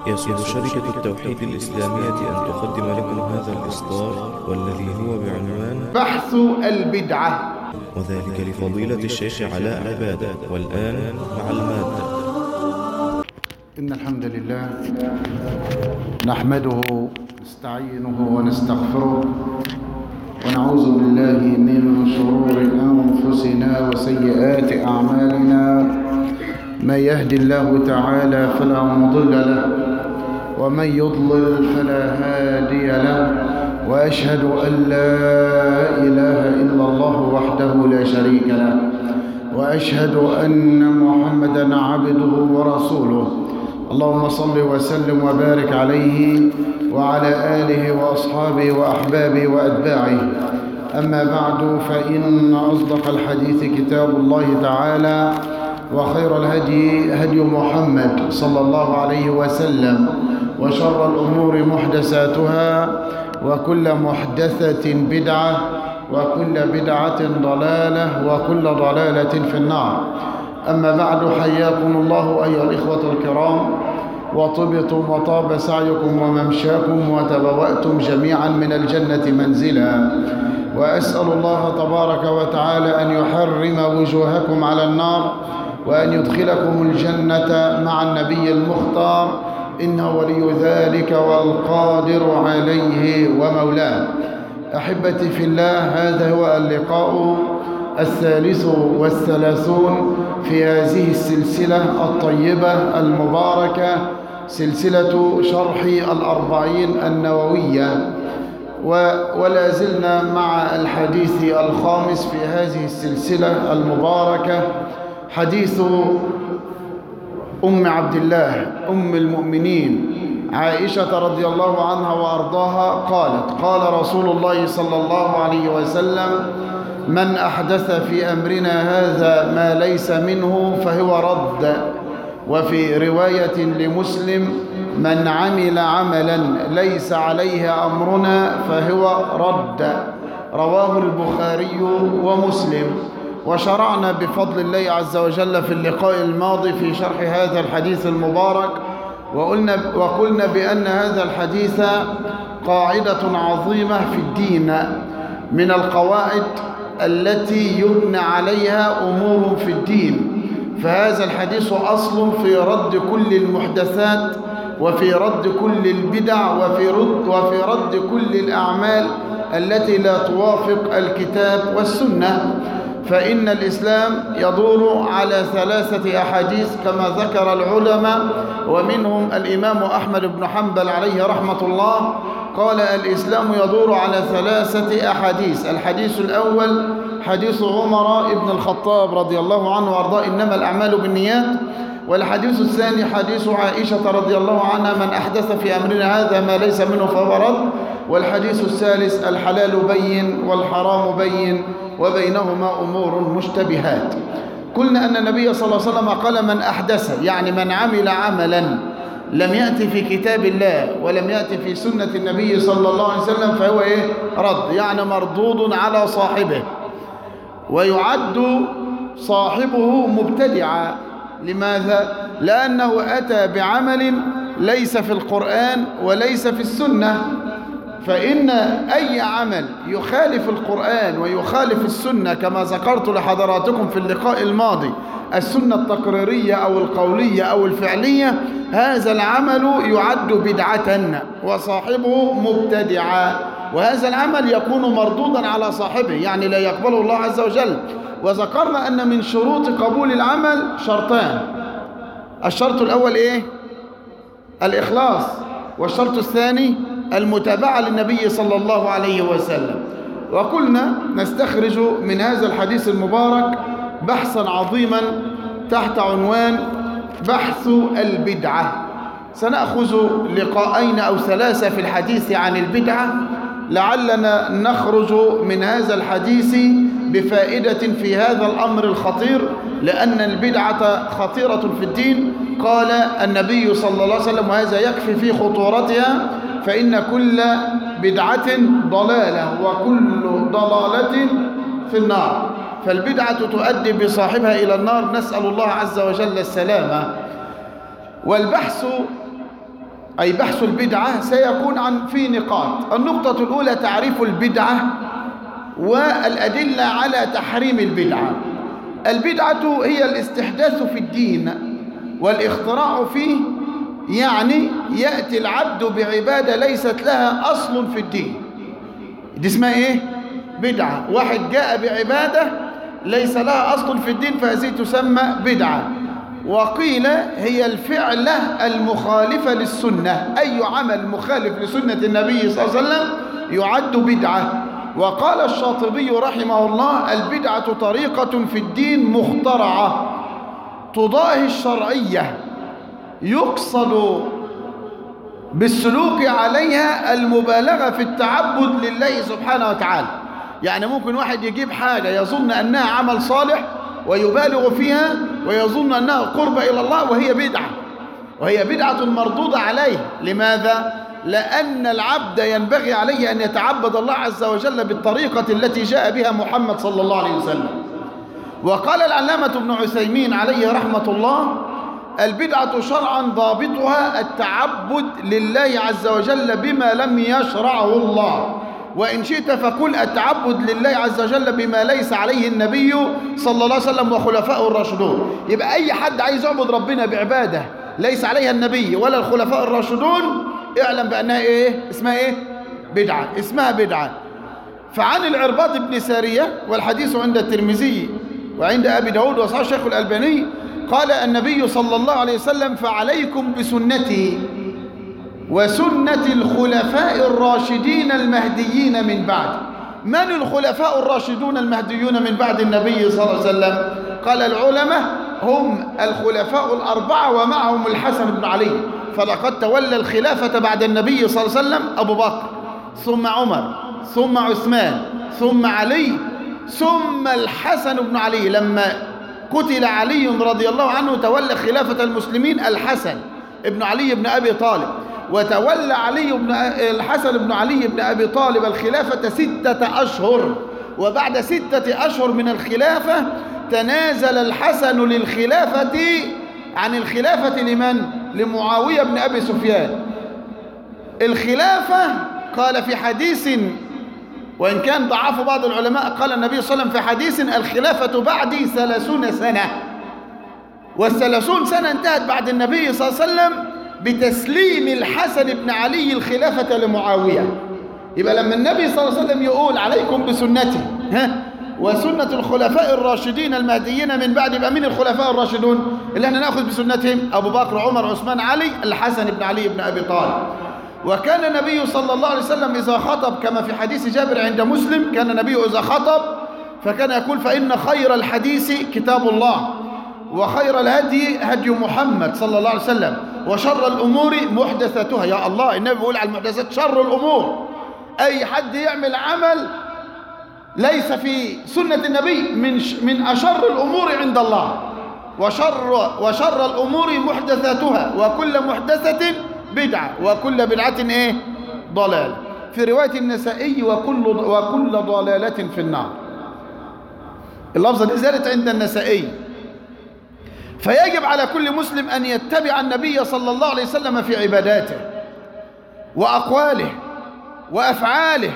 يسر شركة التوحيد الإسلامية أن تقدم لكم هذا الإصدار والذي هو بعنوان بحث البدعة وذلك لفضيلة الشيخ علاء عبادة والآن مع المادة إن الحمد لله نحمده نستعينه ونستغفره ونعوذ بالله من شرور أنفسنا وسيئات أعمالنا من يهد الله تعالى فلا مضل له ومن يضلل فلا هادي له وأشهد أن لا إله إلا الله وحده لا شريك له وأشهد أن محمدا عبده ورسوله اللهم صل وسلم وبارك عليه وعلى آله وأصحابه وأحبابه وأتباعه أما بعد فإن أصدق الحديث كتاب الله تعالى وخير الهدي هدي محمد صلى الله عليه وسلم وشر الأمور محدثاتها وكل محدثة بدعة وكل بدعة ضلالة وكل ضلالة في النار أما بعد حياكم الله أيها الإخوة الكرام وطبتم وطاب سعيكم وممشاكم وتبوأتم جميعا من الجنة منزلا وأسأل الله تبارك وتعالى أن يحرم وجوهكم على النار وأن يدخلكم الجنة مع النبي المختار إنه ولي ذلك والقادر عليه ومولاه أحبتي في الله هذا هو اللقاء الثالث والثلاثون في هذه السلسلة الطيبة المباركة سلسلة شرح الأربعين النووية ولا زلنا مع الحديث الخامس في هذه السلسلة المباركة حديث أم عبد الله أم المؤمنين عائشة رضي الله عنها وأرضاها قالت قال رسول الله صلى الله عليه وسلم من أحدث في أمرنا هذا ما ليس منه فهو رد وفي رواية لمسلم من عمل عملا ليس عليه أمرنا فهو رد رواه البخاري ومسلم وشرعنا بفضل الله عز وجل في اللقاء الماضي في شرح هذا الحديث المبارك وقلنا, وقلنا بأن هذا الحديث قاعدة عظيمة في الدين من القواعد التي يبنى عليها أمور في الدين فهذا الحديث أصل في رد كل المحدثات وفي رد كل البدع وفي رد, وفي رد كل الأعمال التي لا توافق الكتاب والسنة فإن الإسلام يدور على ثلاثة أحاديث كما ذكر العلماء ومنهم الإمام أحمد بن حنبل عليه رحمة الله قال الإسلام يدور على ثلاثة أحاديث الحديث الأول حديث عمر بن الخطاب رضي الله عنه وارضاه إنما الأعمال بالنيات والحديث الثاني حديث عائشة رضي الله عنها من أحدث في أمرنا هذا ما ليس منه فهو رد والحديث الثالث الحلال بين والحرام بين وبينهما أمور مشتبهات قلنا أن النبي صلى الله عليه وسلم قال من أحدث يعني من عمل عملا لم يأتي في كتاب الله ولم يأتي في سنة النبي صلى الله عليه وسلم فهو إيه رد يعني مردود على صاحبه ويعد صاحبه مبتدعا لماذا؟ لأنه أتى بعمل ليس في القرآن وليس في السنة فإن أي عمل يخالف القرآن ويخالف السنة كما ذكرت لحضراتكم في اللقاء الماضي السنة التقريرية أو القولية أو الفعلية هذا العمل يعد بدعة وصاحبه مبتدعا وهذا العمل يكون مردودا على صاحبه يعني لا يقبله الله عز وجل وذكرنا أن من شروط قبول العمل شرطان الشرط الأول إيه؟ الإخلاص والشرط الثاني المتابعة للنبي صلى الله عليه وسلم وقلنا نستخرج من هذا الحديث المبارك بحثا عظيما تحت عنوان بحث البدعة سنأخذ لقاءين أو ثلاثة في الحديث عن البدعة لعلنا نخرج من هذا الحديث بفائدة في هذا الأمر الخطير لأن البدعة خطيرة في الدين قال النبي صلى الله عليه وسلم وهذا يكفي في خطورتها فإن كل بدعة ضلالة وكل ضلالة في النار فالبدعة تؤدي بصاحبها إلى النار نسأل الله عز وجل السلامة والبحث أي بحث البدعة سيكون عن في نقاط النقطة الأولى تعريف البدعة والأدلة على تحريم البدعة البدعة هي الاستحداث في الدين والاختراع فيه يعني يأتي العبد بعبادة ليست لها أصل في الدين دي اسمها إيه؟ بدعة واحد جاء بعبادة ليس لها أصل في الدين فهذه تسمى بدعة وقيل هي الفعلة المخالفة للسنة أي عمل مخالف لسنة النبي صلى الله عليه وسلم يعد بدعة وقال الشاطبي رحمه الله البدعة طريقة في الدين مخترعة تضاهي الشرعية يقصد بالسلوك عليها المبالغة في التعبد لله سبحانه وتعالى يعني ممكن واحد يجيب حاجة يظن أنها عمل صالح ويبالغ فيها ويظن أنها قرب إلى الله وهي بدعة وهي بدعة مردودة عليه لماذا؟ لأن العبد ينبغي عليه أن يتعبد الله عز وجل بالطريقة التي جاء بها محمد صلى الله عليه وسلم وقال العلامة ابن عثيمين عليه رحمة الله البدعة شرعا ضابطها التعبد لله عز وجل بما لم يشرعه الله وإن شئت فقل التعبد لله عز وجل بما ليس عليه النبي صلى الله عليه وسلم وخلفاء الراشدون يبقى أي حد عايز يعبد ربنا بعبادة ليس عليها النبي ولا الخلفاء الراشدون اعلم بأنها إيه اسمها إيه بدعة اسمها بدعة فعن العرباض بن سارية والحديث عند الترمذي وعند أبي داود وصحاب الشيخ الألباني قال النبي صلى الله عليه وسلم فعليكم بسنتي وسنة الخلفاء الراشدين المهديين من بعد من الخلفاء الراشدون المهديون من بعد النبي صلى الله عليه وسلم قال العلماء هم الخلفاء الأربعة ومعهم الحسن بن علي فلقد تولى الخلافة بعد النبي صلى الله عليه وسلم أبو بكر ثم عمر ثم عثمان ثم علي ثم الحسن بن علي لما قتل علي رضي الله عنه تولى خلافة المسلمين الحسن ابن علي بن أبي طالب وتولى علي بن الحسن بن علي بن أبي طالب الخلافة ستة أشهر وبعد ستة أشهر من الخلافة تنازل الحسن للخلافة عن الخلافة لمن؟ لمعاوية بن أبي سفيان الخلافة قال في حديث وإن كان ضعف بعض العلماء قال النبي صلى الله عليه وسلم في حديث الخلافة بعدي ثلاثون سنة والثلاثون سنة انتهت بعد النبي صلى الله عليه وسلم بتسليم الحسن بن علي الخلافة لمعاوية يبقى لما النبي صلى الله عليه وسلم يقول عليكم بسنتي ها وسنة الخلفاء الراشدين المهديين من بعد يبقى مين الخلفاء الراشدون اللي احنا ناخذ بسنتهم أبو بكر عمر عثمان علي الحسن بن علي بن أبي طالب وكان النبي صلى الله عليه وسلم إذا خطب كما في حديث جابر عند مسلم كان النبي إذا خطب فكان يقول فإن خير الحديث كتاب الله وخير الهدي هدي محمد صلى الله عليه وسلم وشر الأمور محدثاتها يا الله النبي بيقول على المحدثات شر الأمور أي حد يعمل عمل ليس في سنة النبي من من أشر الأمور عند الله وشر وشر الأمور محدثاتها وكل محدثة بدعة وكل بدعة إيه ضلال في رواية النسائي وكل وكل ضلالة في النار اللفظة دي زالت عند النسائي فيجب على كل مسلم أن يتبع النبي صلى الله عليه وسلم في عباداته وأقواله وأفعاله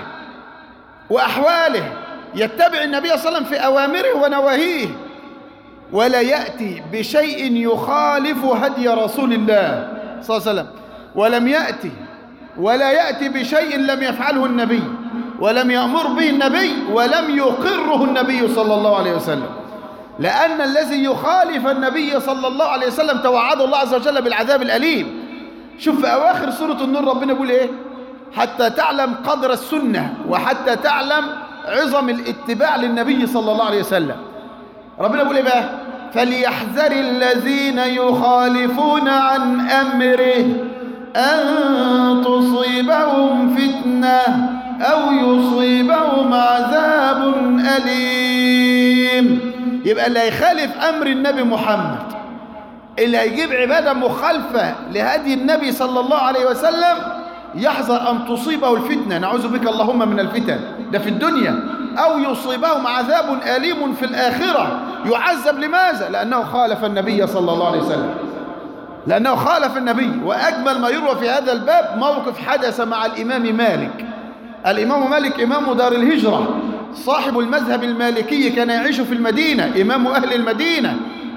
وأحواله يتبع النبي صلى الله عليه وسلم في أوامره ونواهيه ولا يأتي بشيء يخالف هدي رسول الله صلى الله عليه وسلم ولم يأتي ولا يأتي بشيء لم يفعله النبي ولم يأمر به النبي ولم يقره النبي صلى الله عليه وسلم لأن الذي يخالف النبي صلى الله عليه وسلم توعده الله عز وجل بالعذاب الأليم شوف في أواخر سورة النور ربنا بيقول إيه حتى تعلم قدر السنة وحتى تعلم عظم الاتباع للنبي صلى الله عليه وسلم ربنا بيقول إيه بقى فليحذر الذين يخالفون عن أمره أن تصيبهم فتنة أو يصيبهم عذاب أليم يبقى اللي هيخالف أمر النبي محمد اللي هيجيب عبادة مخالفة لهدي النبي صلى الله عليه وسلم يحذر أن تصيبه الفتنة نعوذ بك اللهم من الفتن ده في الدنيا أو يصيبهم عذاب أليم في الآخرة يعذب لماذا؟ لأنه خالف النبي صلى الله عليه وسلم لأنه خالف النبي وأجمل ما يروى في هذا الباب موقف حدث مع الإمام مالك الإمام مالك إمام دار الهجرة صاحب المذهب المالكي كان يعيش في المدينة إمام أهل المدينة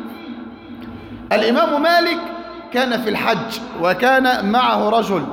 الإمام مالك كان في الحج وكان معه رجل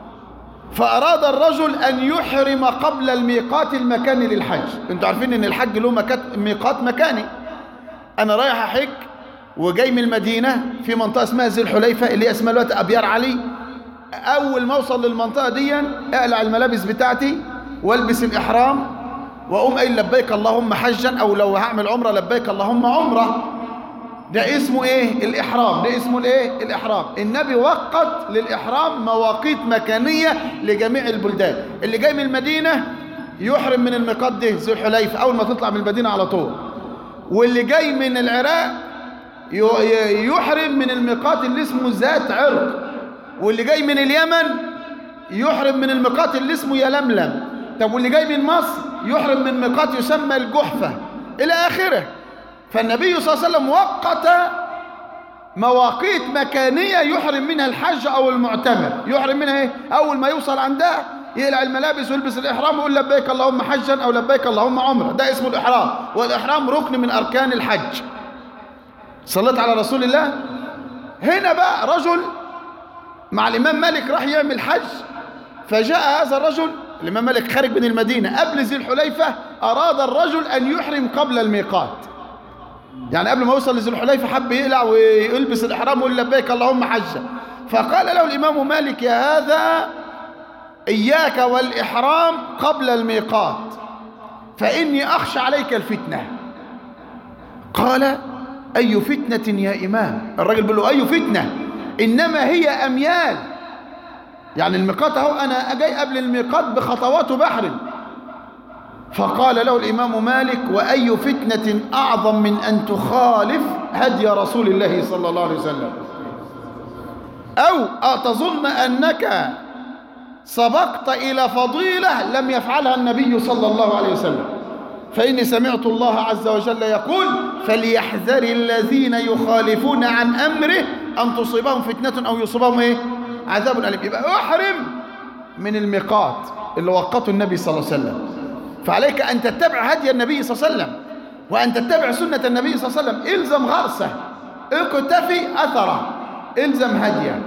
فأراد الرجل أن يحرم قبل الميقات المكاني للحج انتوا عارفين ان الحج له مكات- ميقات مكاني انا رايح احج وجاي من المدينة في منطقة اسمها ذي الحليفة اللي هي اسمها دلوقتي ابيار علي اول ما اوصل للمنطقة دي اقلع الملابس بتاعتي والبس الاحرام واقوم قايل لبيك اللهم حجا او لو هعمل عمرة لبيك اللهم عمرة ده اسمه ايه الاحرام ده اسمه الايه الاحرام النبي وقت للاحرام مواقيت مكانيه لجميع البلدان اللي جاي من المدينه يحرم من الميقات ده ذو الحليفه اول ما تطلع من المدينه على طول واللي جاي من العراق ي- ي- يحرم من الميقات اللي اسمه ذات عرق واللي جاي من اليمن يحرم من الميقات اللي اسمه يلملم طب واللي جاي من مصر يحرم من ميقات يسمى الجحفه الى اخره فالنبي صلى الله عليه وسلم وقت مواقيت مكانية يحرم منها الحج أو المعتمر يحرم منها إيه؟ أول ما يوصل عندها يقلع الملابس ويلبس الإحرام ويقول لبيك اللهم حجا أو لبيك اللهم عمرة ده اسمه الإحرام والإحرام ركن من أركان الحج صليت على رسول الله هنا بقى رجل مع الإمام مالك راح يعمل حج فجاء هذا الرجل الإمام مالك خارج من المدينة قبل ذي الحليفة أراد الرجل أن يحرم قبل الميقات يعني قبل ما يوصل لذي الحليفة حب يقلع ويلبس الإحرام ويقول لبيك اللهم حجا فقال له الإمام مالك يا هذا إياك والإحرام قبل الميقات فإني أخشى عليك الفتنة قال أي فتنة يا إمام الراجل بيقول له أي فتنة إنما هي أميال يعني الميقات أهو أنا جاي قبل الميقات بخطوات بحر فقال له الإمام مالك وأي فتنة أعظم من أن تخالف هدي رسول الله صلى الله عليه وسلم أو أتظن أنك سبقت إلى فضيلة لم يفعلها النبي صلى الله عليه وسلم فإني سمعت الله عز وجل يقول فليحذر الذين يخالفون عن أمره أن تصيبهم فتنة أو يصيبهم إيه؟ عذاب أليم يبقى أحرم من الميقات اللي وقته النبي صلى الله عليه وسلم فعليك أن تتبع هدي النبي صلى الله عليه وسلم وأن تتبع سنة النبي صلى الله عليه وسلم إلزم غرسه اقتفي أثره إلزم هديه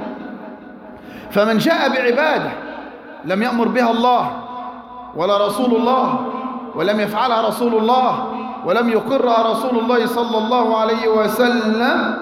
فمن جاء بعبادة لم يأمر بها الله ولا رسول الله ولم يفعلها رسول الله ولم يقرها رسول الله صلى الله عليه وسلم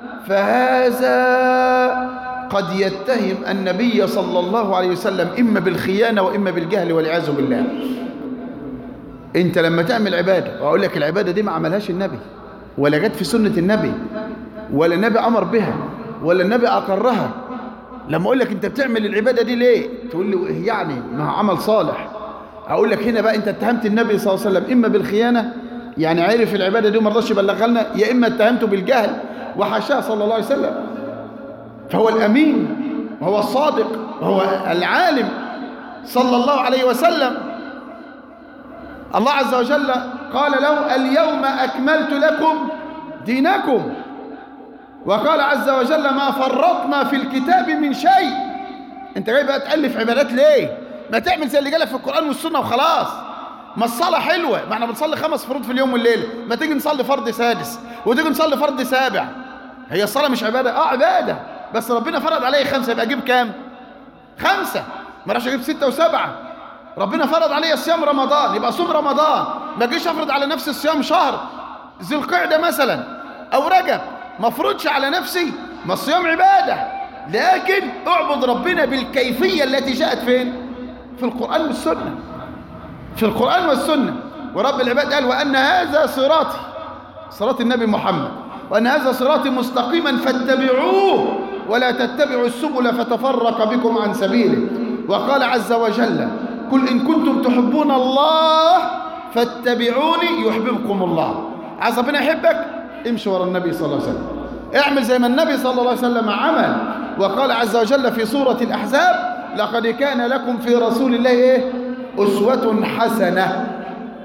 فهذا قد يتهم النبي صلى الله عليه وسلم إما بالخيانة وإما بالجهل والعياذ بالله انت لما تعمل عبادة واقول لك العبادة دي ما عملهاش النبي ولا جت في سنة النبي ولا النبي امر بها ولا النبي اقرها لما اقول لك انت بتعمل العبادة دي ليه تقول لي إيه يعني ما هو عمل صالح اقول لك هنا بقى انت اتهمت النبي صلى الله عليه وسلم اما بالخيانة يعني عرف العبادة دي وما رضاش يبلغها لنا يا اما اتهمته بالجهل وحاشاه صلى الله عليه وسلم فهو الامين وهو الصادق وهو العالم صلى الله عليه وسلم الله عز وجل قال له اليوم أكملت لكم دينكم وقال عز وجل ما فرطنا في الكتاب من شيء انت جاي بقى تألف عبادات ليه ما تعمل زي اللي جالك في القرآن والسنة وخلاص ما الصلاة حلوة ما احنا بنصلي خمس فروض في اليوم والليل ما تيجي نصلي فرض سادس وتيجي نصلي فرض سابع هي الصلاة مش عبادة اه عبادة بس ربنا فرض عليه خمسة يبقى اجيب كام خمسة ما راحش اجيب ستة وسبعة ربنا فرض علي صيام رمضان يبقى صوم رمضان ما اجيش افرض على نفسي الصيام شهر ذي القعده مثلا او رجب ما افرضش على نفسي ما الصيام عباده لكن اعبد ربنا بالكيفيه التي جاءت فين في القران والسنه في القران والسنه ورب العباد قال وان هذا صراطي صراط النبي محمد وان هذا صراطي مستقيما فاتبعوه ولا تتبعوا السبل فتفرق بكم عن سبيله وقال عز وجل قل إن كنتم تحبون الله فاتبعوني يحببكم الله عايز ربنا يحبك امشي ورا النبي صلى الله عليه وسلم اعمل زي ما النبي صلى الله عليه وسلم عمل وقال عز وجل في سورة الأحزاب لقد كان لكم في رسول الله إيه؟ أسوة حسنة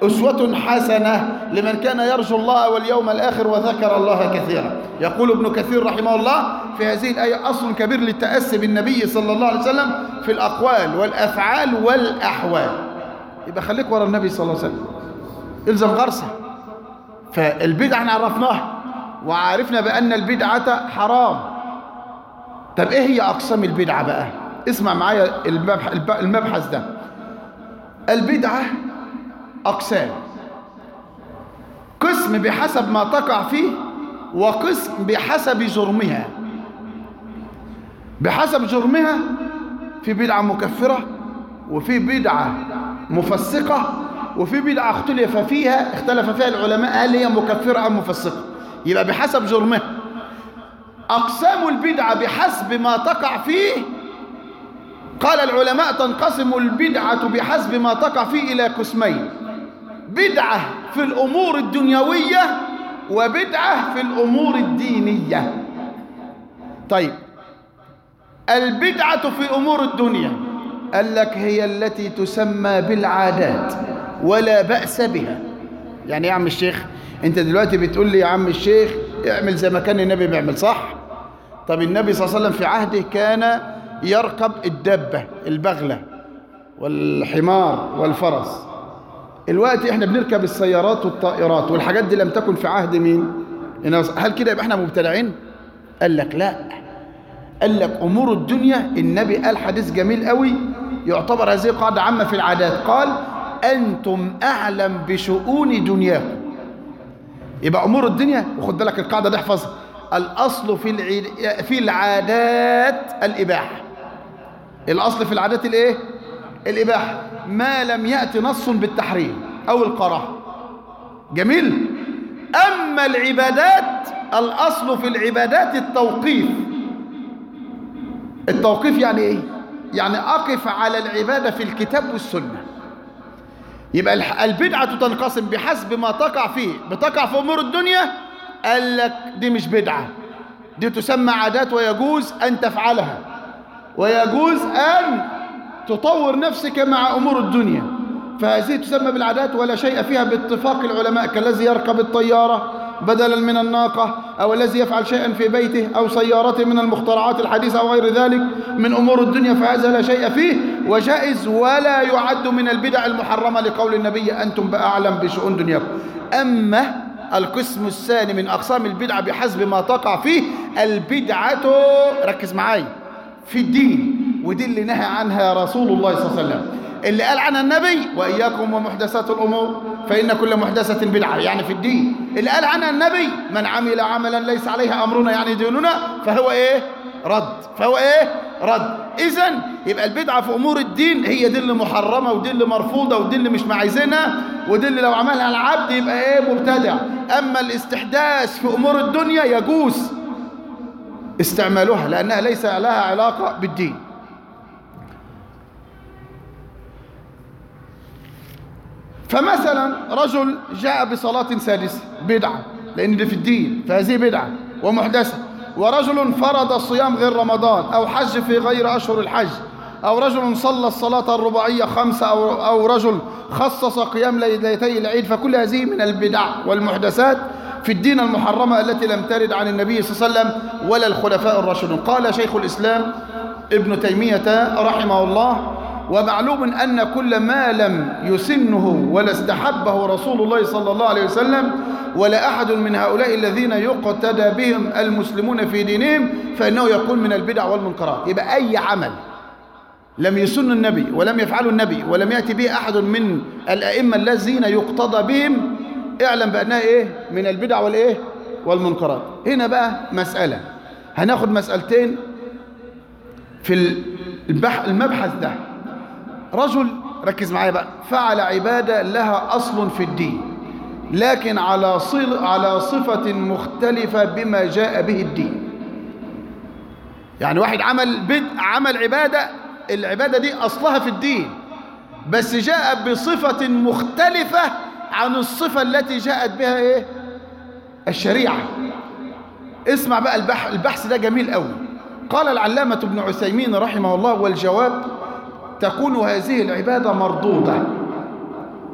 أسوة حسنة لمن كان يرجو الله واليوم الآخر وذكر الله كثيرا يقول ابن كثير رحمه الله في هذه الآية أصل كبير للتأسي بالنبي صلى الله عليه وسلم في الأقوال والأفعال والأحوال يبقى خليك ورا النبي صلى الله عليه وسلم الزم غرسه فالبدعة احنا عرفناها وعرفنا بأن البدعة حرام طب ايه هي أقسام البدعة بقى اسمع معايا المبحث ده البدعة أقسام قسم بحسب ما تقع فيه وقسم بحسب جرمها بحسب جرمها في بدعة مكفرة وفي بدعة مفسقة وفي بدعة اختلف فيها اختلف فيها العلماء هل هي مكفرة أم مفسقة يبقى بحسب جرمها أقسام البدعة بحسب ما تقع فيه قال العلماء تنقسم البدعة بحسب ما تقع فيه إلى قسمين بدعة في الأمور الدنيوية وبدعة في الأمور الدينية طيب البدعة في أمور الدنيا قال لك هي التي تسمى بالعادات ولا بأس بها يعني يا عم الشيخ انت دلوقتي بتقول لي يا عم الشيخ اعمل زي ما كان النبي بيعمل صح طب النبي صلى الله عليه وسلم في عهده كان يركب الدبة البغلة والحمار والفرس الوقت احنا بنركب السيارات والطائرات والحاجات دي لم تكن في عهد مين هل كده يبقى احنا مبتدعين قال لك لا قال لك امور الدنيا النبي قال حديث جميل قوي يعتبر هذه قاعدة عامة في العادات قال أنتم أعلم بشؤون دنياكم يبقى أمور الدنيا وخد بالك القاعدة دي احفظها الأصل في العيد في العادات الإباحة الأصل في العادات الإيه؟ الإباحة ما لم يأتي نص بالتحريم أو الكراهة جميل أما العبادات الأصل في العبادات التوقيف التوقيف يعني إيه؟ يعني أقف على العبادة في الكتاب والسنة يبقى البدعة تنقسم بحسب ما تقع فيه بتقع في أمور الدنيا قال لك دي مش بدعة دي تسمى عادات ويجوز أن تفعلها ويجوز أن تطور نفسك مع أمور الدنيا فهذه تسمى بالعادات ولا شيء فيها باتفاق العلماء كالذي يركب الطيارة بدلا من الناقة أو الذي يفعل شيئا في بيته أو سيارته من المخترعات الحديثة أو غير ذلك من أمور الدنيا فهذا لا شيء فيه وجائز ولا يعد من البدع المحرمة لقول النبي أنتم بأعلم بشؤون دنياكم أما القسم الثاني من أقسام البدعة بحسب ما تقع فيه البدعة ركز معاي في الدين ودي اللي نهى عنها رسول الله صلى الله عليه وسلم اللي قال عنها النبي وإياكم ومحدثات الأمور فإن كل محدثة بدعة يعني في الدين اللي قال عنها النبي من عمل عملا ليس عليه أمرنا يعني ديننا فهو إيه رد فهو إيه رد إذا يبقى البدعة في أمور الدين هي دي اللي محرمة ودي اللي مرفوضة ودي اللي مش معايزينها ودي اللي لو عملها العبد يبقى إيه مبتدع أما الاستحداث في أمور الدنيا يجوز استعمالها لأنها ليس لها علاقة بالدين فمثلا رجل جاء بصلاة سادسة بدعة لأن دي في الدين فهذه بدعة ومحدثة ورجل فرض الصيام غير رمضان أو حج في غير أشهر الحج أو رجل صلى الصلاة الرباعية خمسة أو, أو رجل خصص قيام ليلتي العيد فكل هذه من البدع والمحدثات في الدين المحرمة التي لم ترد عن النبي صلى الله عليه وسلم ولا الخلفاء الراشدون قال شيخ الإسلام ابن تيمية رحمه الله ومعلوم أن كل ما لم يسنه ولا استحبه رسول الله صلى الله عليه وسلم ولا أحد من هؤلاء الذين يقتدى بهم المسلمون في دينهم فإنه يكون من البدع والمنكرات يبقى أي عمل لم يسن النبي ولم يفعله النبي ولم يأتي به أحد من الأئمة الذين يقتضى بهم اعلم بأنها إيه من البدع والإيه والمنكرات هنا بقى مسألة هناخد مسألتين في المبحث ده رجل ركز معايا بقى فعل عبادة لها أصل في الدين لكن على صل على صفة مختلفة بما جاء به الدين يعني واحد عمل بد عمل عبادة العبادة دي أصلها في الدين بس جاء بصفة مختلفة عن الصفة التي جاءت بها إيه؟ الشريعة اسمع بقى البحث, البحث ده جميل قوي قال العلامة ابن عثيمين رحمه الله والجواب تكون هذه العبادة مردودة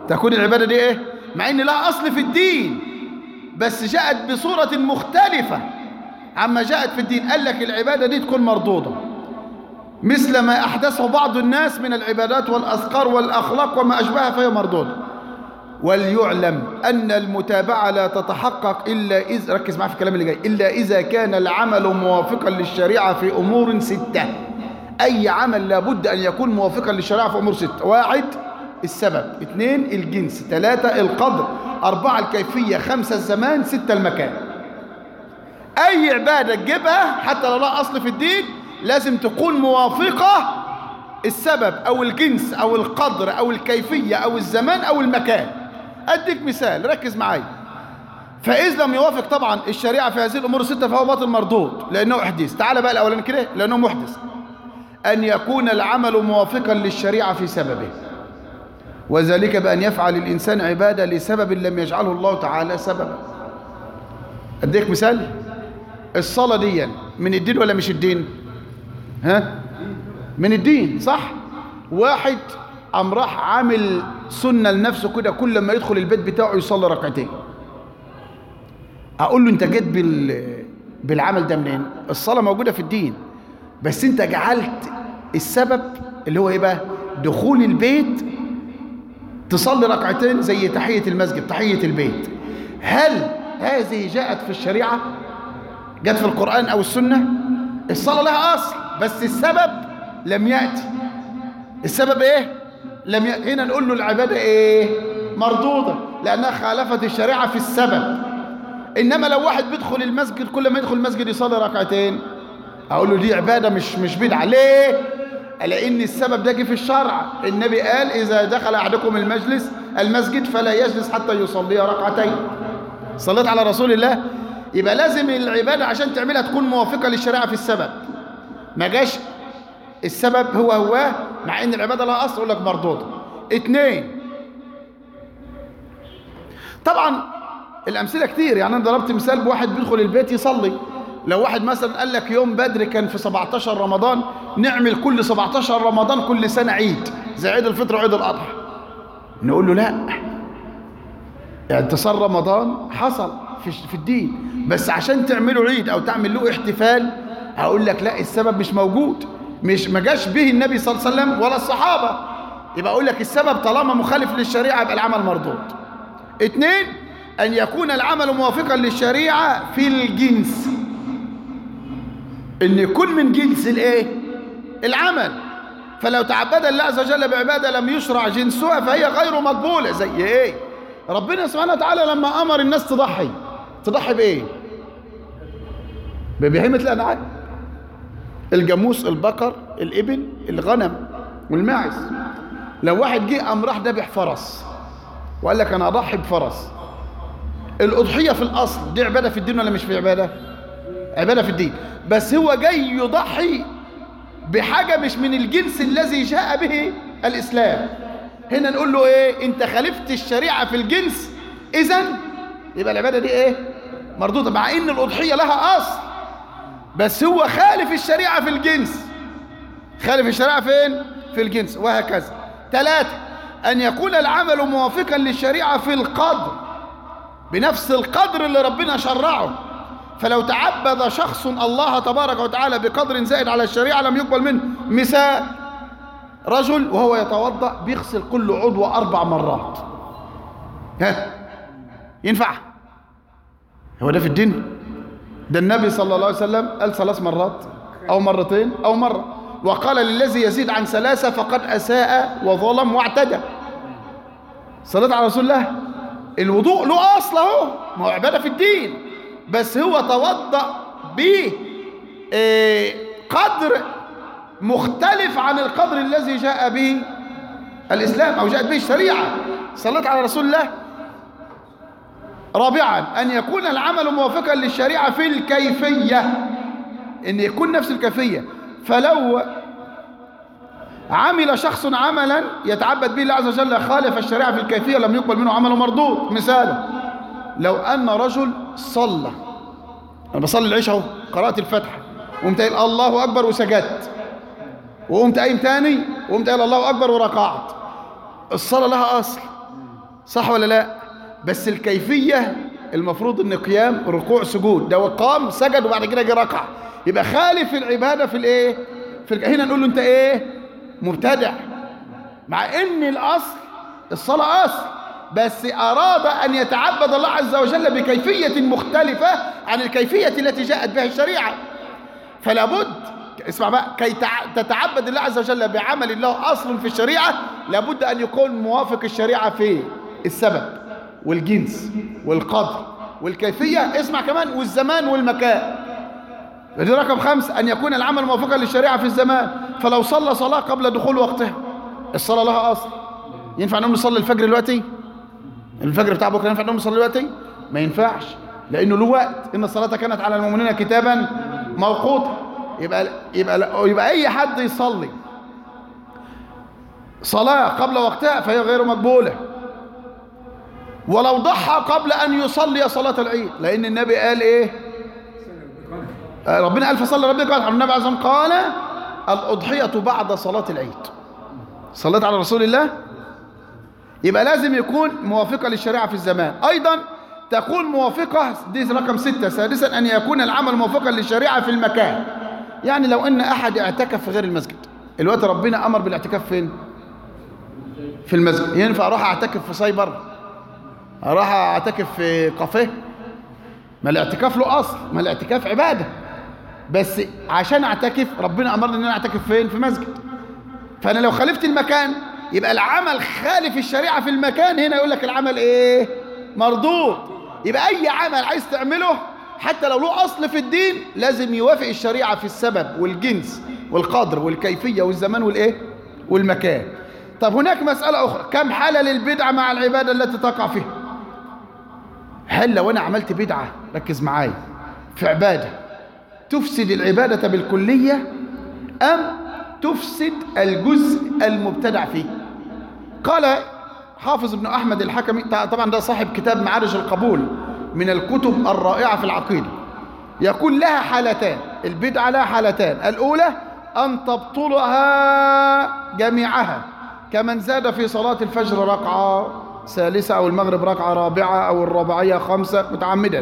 تكون العبادة دي ايه مع ان لها اصل في الدين بس جاءت بصورة مختلفة عما جاءت في الدين قال لك العبادة دي تكون مردودة مثل ما أحدثه بعض الناس من العبادات والأذكار والأخلاق وما أشبهها فهي مردودة وليعلم أن المتابعة لا تتحقق إلا إذا ركز معي في الكلام اللي جاي إلا إذا كان العمل موافقا للشريعة في أمور ستة أي عمل لابد أن يكون موافقا للشريعة في أمور ستة واحد السبب اثنين الجنس ثلاثة القدر أربعة الكيفية خمسة الزمان ستة المكان أي عبادة تجيبها حتى لو لا أصل في الدين لازم تكون موافقة السبب أو الجنس أو القدر أو الكيفية أو الزمان أو المكان أديك مثال ركز معايا فإذ لم يوافق طبعا الشريعة في هذه الأمور الستة فهو باطل مردود لأنه أحدث تعال بقى الأولاني كده لأنه محدث أن يكون العمل موافقا للشريعة في سببه وذلك بأن يفعل الإنسان عبادة لسبب لم يجعله الله تعالى سببا أديك مثال الصلاة دي من الدين ولا مش الدين ها من الدين صح واحد قام راح عامل سنة لنفسه كده كل ما يدخل البيت بتاعه يصلي ركعتين أقول له أنت جيت بال... بالعمل ده منين الصلاة موجودة في الدين بس أنت جعلت السبب اللي هو إيه بقى دخول البيت تصلي ركعتين زي تحية المسجد تحية البيت هل هذه جاءت في الشريعة جاءت في القرآن أو السنة الصلاة لها أصل بس السبب لم يأتي السبب إيه لم يأتي هنا نقول له العبادة إيه مردودة لأنها خالفت الشريعة في السبب إنما لو واحد بيدخل المسجد كل ما يدخل المسجد يصلي ركعتين أقول له دي عبادة مش مش بدعة ليه لأن السبب ده جه في الشرع النبي قال إذا دخل أحدكم المجلس المسجد فلا يجلس حتى يصلي ركعتين صليت على رسول الله يبقى لازم العبادة عشان تعملها تكون موافقة للشريعة في السبب ما جاش السبب هو هو مع ان العبادة لها أصل يقول لك مردودة اتنين طبعا الأمثلة كتير يعني أنا ضربت مثال بواحد بيدخل البيت يصلي لو واحد مثلا قال لك يوم بدر كان في 17 رمضان نعمل كل 17 رمضان كل سنة عيد زي عيد الفطر وعيد الأضحى نقول له لا انتصار رمضان حصل في في الدين بس عشان تعملوا عيد او تعمل له احتفال هقول لك لا السبب مش موجود مش ما جاش به النبي صلى الله عليه وسلم ولا الصحابه يبقى اقول لك السبب طالما مخالف للشريعه يبقى العمل مردود اثنين ان يكون العمل موافقا للشريعه في الجنس ان يكون من جنس الايه العمل فلو تعبد الله عز وجل بعباده لم يشرع جنسها فهي غير مقبوله زي ايه ربنا سبحانه وتعالى لما امر الناس تضحي تضحي بايه ببهيمه الانعام الجاموس البقر الابل الغنم والماعز لو واحد جه قام راح ذبح فرس وقال لك انا اضحي بفرس الاضحيه في الاصل دي عباده في الدين ولا مش في عباده عباده في الدين بس هو جاي يضحي بحاجه مش من الجنس الذي جاء به الاسلام هنا نقول له ايه انت خالفت الشريعه في الجنس اذا يبقى العباده دي ايه مردوده مع ان الاضحيه لها اصل بس هو خالف الشريعه في الجنس خالف الشريعه فين في الجنس وهكذا ثلاثه ان يكون العمل موافقا للشريعه في القدر بنفس القدر اللي ربنا شرعه فلو تعبد شخص الله تبارك وتعالى بقدر زائد على الشريعه لم يقبل منه مثال رجل وهو يتوضا بيغسل كل عضو اربع مرات ها ينفع هو ده في الدين ده النبي صلى الله عليه وسلم قال ثلاث مرات او مرتين او مره وقال للذي يزيد عن ثلاثه فقد اساء وظلم واعتدى صلاه على رسول الله الوضوء له اصل اهو ما هو عباده في الدين بس هو توضا ب قدر مختلف عن القدر الذي جاء به الإسلام أو جاءت به الشريعة صلت على رسول الله رابعا أن يكون العمل موافقا للشريعة في الكيفية أن يكون نفس الكيفية فلو عمل شخص عملا يتعبد به الله عز وجل خالف الشريعة في الكيفية لم يقبل منه عمله مردود مثاله لو أن رجل صلى أنا بصلي العشاء اهو قرأت الفتحة وقمت قايل الله أكبر وسجدت وقمت قايم تاني وقمت قايل الله أكبر وركعت الصلاة لها أصل صح ولا لا بس الكيفية المفروض ان قيام ركوع سجود ده قام سجد وبعد كده جه ركع يبقى خالف العبادة في الايه في الك... هنا نقول له انت ايه مبتدع مع ان الاصل الصلاة اصل بس اراد ان يتعبد الله عز وجل بكيفية مختلفة عن الكيفية التي جاءت بها الشريعة فلا بد اسمع بقى كي تتعبد الله عز وجل بعمل له اصل في الشريعة لابد ان يكون موافق الشريعة في السبب والجنس والقدر والكيفية اسمع كمان والزمان والمكان دي رقم خمس أن يكون العمل موافقا للشريعة في الزمان فلو صلى صلاة قبل دخول وقتها الصلاة لها أصل ينفع نقوم نصلي الفجر دلوقتي الفجر بتاع بكرة ينفع نقوم نصلي دلوقتي ما ينفعش لأنه له وقت إن الصلاة كانت على المؤمنين كتابا موقوتا يبقى يبقى يبقى أي حد يصلي صلاة قبل وقتها فهي غير مقبولة ولو ضحى قبل أن يصلي صلاة العيد لأن النبي قال إيه ربنا قال فصلى ربك قال النبي عليه الصلاة قال الأضحية بعد صلاة العيد صليت على رسول الله يبقى لازم يكون موافقة للشريعة في الزمان أيضا تكون موافقة دي رقم ستة سادسا أن يكون العمل موافقا للشريعة في المكان يعني لو أن أحد اعتكف في غير المسجد الوقت ربنا أمر بالاعتكاف فين في المسجد ينفع أروح أعتكف في سايبر أروح أعتكف في كافيه ما الاعتكاف له أصل ما الاعتكاف عبادة بس عشان أعتكف ربنا أمرني أن أنا أعتكف فين في مسجد فأنا لو خالفت المكان يبقى العمل خالف الشريعة في المكان هنا يقول لك العمل إيه مردود يبقى أي عمل عايز تعمله حتى لو له أصل في الدين لازم يوافق الشريعة في السبب والجنس والقدر والكيفية والزمان والإيه والمكان طب هناك مسألة أخرى كم حالة للبدعة مع العبادة التي تقع فيها هل لو أنا عملت بدعة ركز معايا في عبادة تفسد العبادة بالكلية أم تفسد الجزء المبتدع فيه قال حافظ ابن أحمد الحكمي طبعا ده صاحب كتاب معارج القبول من الكتب الرائعة في العقيدة يقول لها حالتان البدعة لها حالتان الأولى أن تبطلها جميعها كمن زاد في صلاة الفجر ركعة ثالثة أو المغرب ركعة رابعة أو الرباعية خمسة متعمدا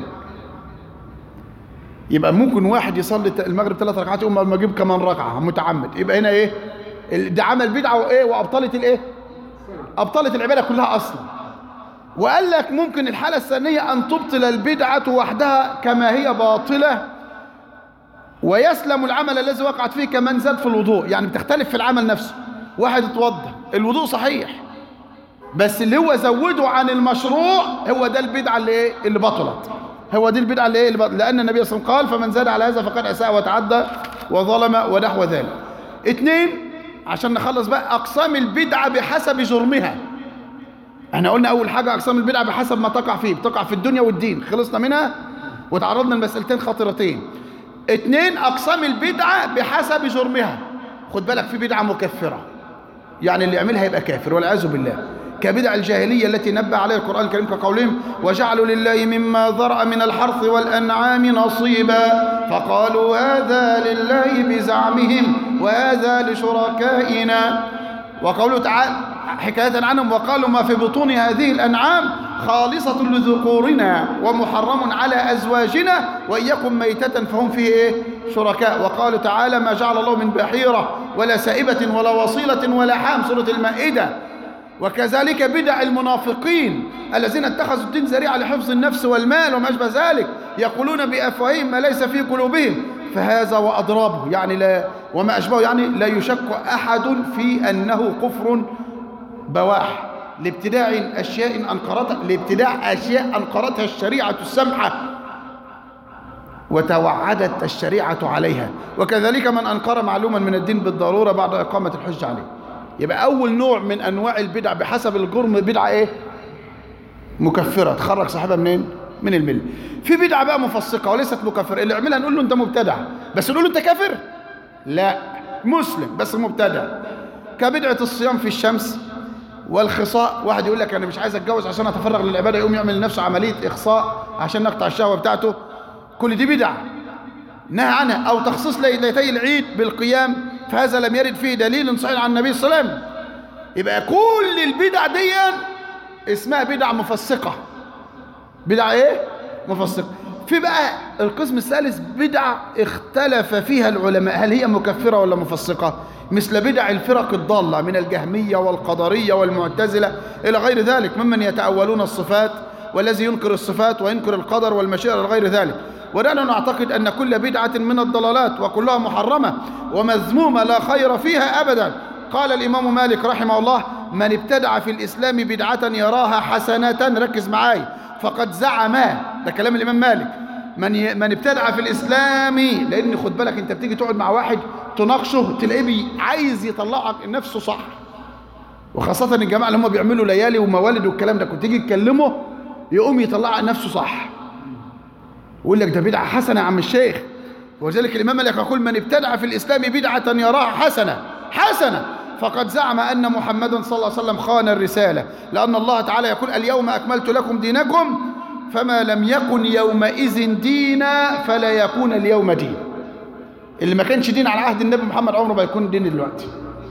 يبقى ممكن واحد يصلي المغرب ثلاث ركعات يقوم ما يجيب كمان ركعة متعمد يبقى هنا إيه ده عمل بدعة وإيه وأبطلت الإيه أبطلت العبادة كلها أصلا وقال لك ممكن الحالة الثانية أن تبطل البدعة وحدها كما هي باطلة ويسلم العمل الذي وقعت فيه كمن زاد في الوضوء يعني بتختلف في العمل نفسه واحد اتوضى الوضوء صحيح بس اللي هو زوده عن المشروع هو ده البدعة اللي ايه اللي بطلت هو دي البدعة اللي ايه اللي بطلت لأن النبي صلى الله عليه وسلم قال فمن زاد على هذا فقد أساء وتعدى وظلم ونحو ذلك اتنين عشان نخلص بقى أقسام البدعة بحسب جرمها احنا قلنا أول حاجة أقسام البدعة بحسب ما تقع فيه بتقع في الدنيا والدين خلصنا منها وتعرضنا لمسألتين خطيرتين اتنين أقسام البدعة بحسب جرمها خد بالك في بدعة مكفرة يعني اللي يعملها يبقى كافر والعياذ بالله كبدع الجاهلية التي نبه عليها القرآن الكريم كقولهم وجعلوا لله مما ذرأ من الحرث والأنعام نصيبا فقالوا هذا لله بزعمهم وهذا لشركائنا وقوله تعالى حكاية عنهم وقالوا ما في بطون هذه الأنعام خالصة لذكورنا ومحرم على أزواجنا وإن يكن ميتة فهم فيه إيه؟ شركاء وقالوا تعالى ما جعل الله من بحيرة ولا سائبة ولا وصيلة ولا حام سورة المائدة وكذلك بدع المنافقين الذين اتخذوا الدين ذريعة لحفظ النفس والمال وما أشبه ذلك يقولون بأفواههم ما ليس في قلوبهم فهذا وأضرابه يعني لا وما أشبهه يعني لا يشك أحد في أنه كفر بواح لابتداع أشياء أنقرتها لابتداع أشياء أنقرتها الشريعة السمحة وتوعدت الشريعة عليها وكذلك من أنقر معلوما من الدين بالضرورة بعد إقامة الحج عليه يبقى أول نوع من أنواع البدع بحسب الجرم بدعة إيه؟ مكفرة تخرج صاحبها منين؟ من الملة في بدعة بقى مفسقة وليست مكفرة اللي يعملها نقول له أنت مبتدع بس نقول له أنت كافر؟ لا مسلم بس مبتدع كبدعة الصيام في الشمس والخصاء واحد يقول لك أنا مش عايز أتجوز عشان أتفرغ للعبادة يقوم يعمل لنفسه عملية إخصاء عشان نقطع الشهوة بتاعته كل دي بدع نهى عنها أو تخصيص ليلتي العيد بالقيام فهذا لم يرد فيه دليل صحيح عن النبي صلى الله عليه وسلم يبقى كل البدع دي اسمها بدع مفسقة بدع ايه مفسقة في بقى القسم الثالث بدع اختلف فيها العلماء هل هي مكفرة ولا مفسقة مثل بدع الفرق الضالة من الجهمية والقدرية والمعتزلة إلى غير ذلك ممن يتأولون الصفات والذي ينكر الصفات وينكر القدر والمشيئة إلى غير ذلك ونحن نعتقد أن كل بدعة من الضلالات وكلها محرمة ومذمومة لا خير فيها أبدا قال الإمام مالك رحمه الله من ابتدع في الإسلام بدعة يراها حسنة ركز معاي فقد زعم ده كلام الإمام مالك من ي... من ابتدع في الإسلام لأن خد بالك أنت بتيجي تقعد مع واحد تناقشه تلاقيه بي... عايز يطلعك نفسه صح وخاصة الجماعة اللي هم بيعملوا ليالي وموالد والكلام ده كنت تيجي تكلمه يقوم يطلع نفسه صح ويقول لك ده بدعة حسنة يا عم الشيخ ولذلك الإمام مالك يقول من ابتدع في الإسلام بدعة يراها حسنة حسنة فقد زعم أن محمدا صلى الله عليه وسلم خان الرسالة لأن الله تعالى يقول اليوم أكملت لكم دينكم فما لم يكن يومئذ دينا فلا يكون اليوم دين اللي ما كانش دين على عهد النبي محمد عمره ما يكون دين دلوقتي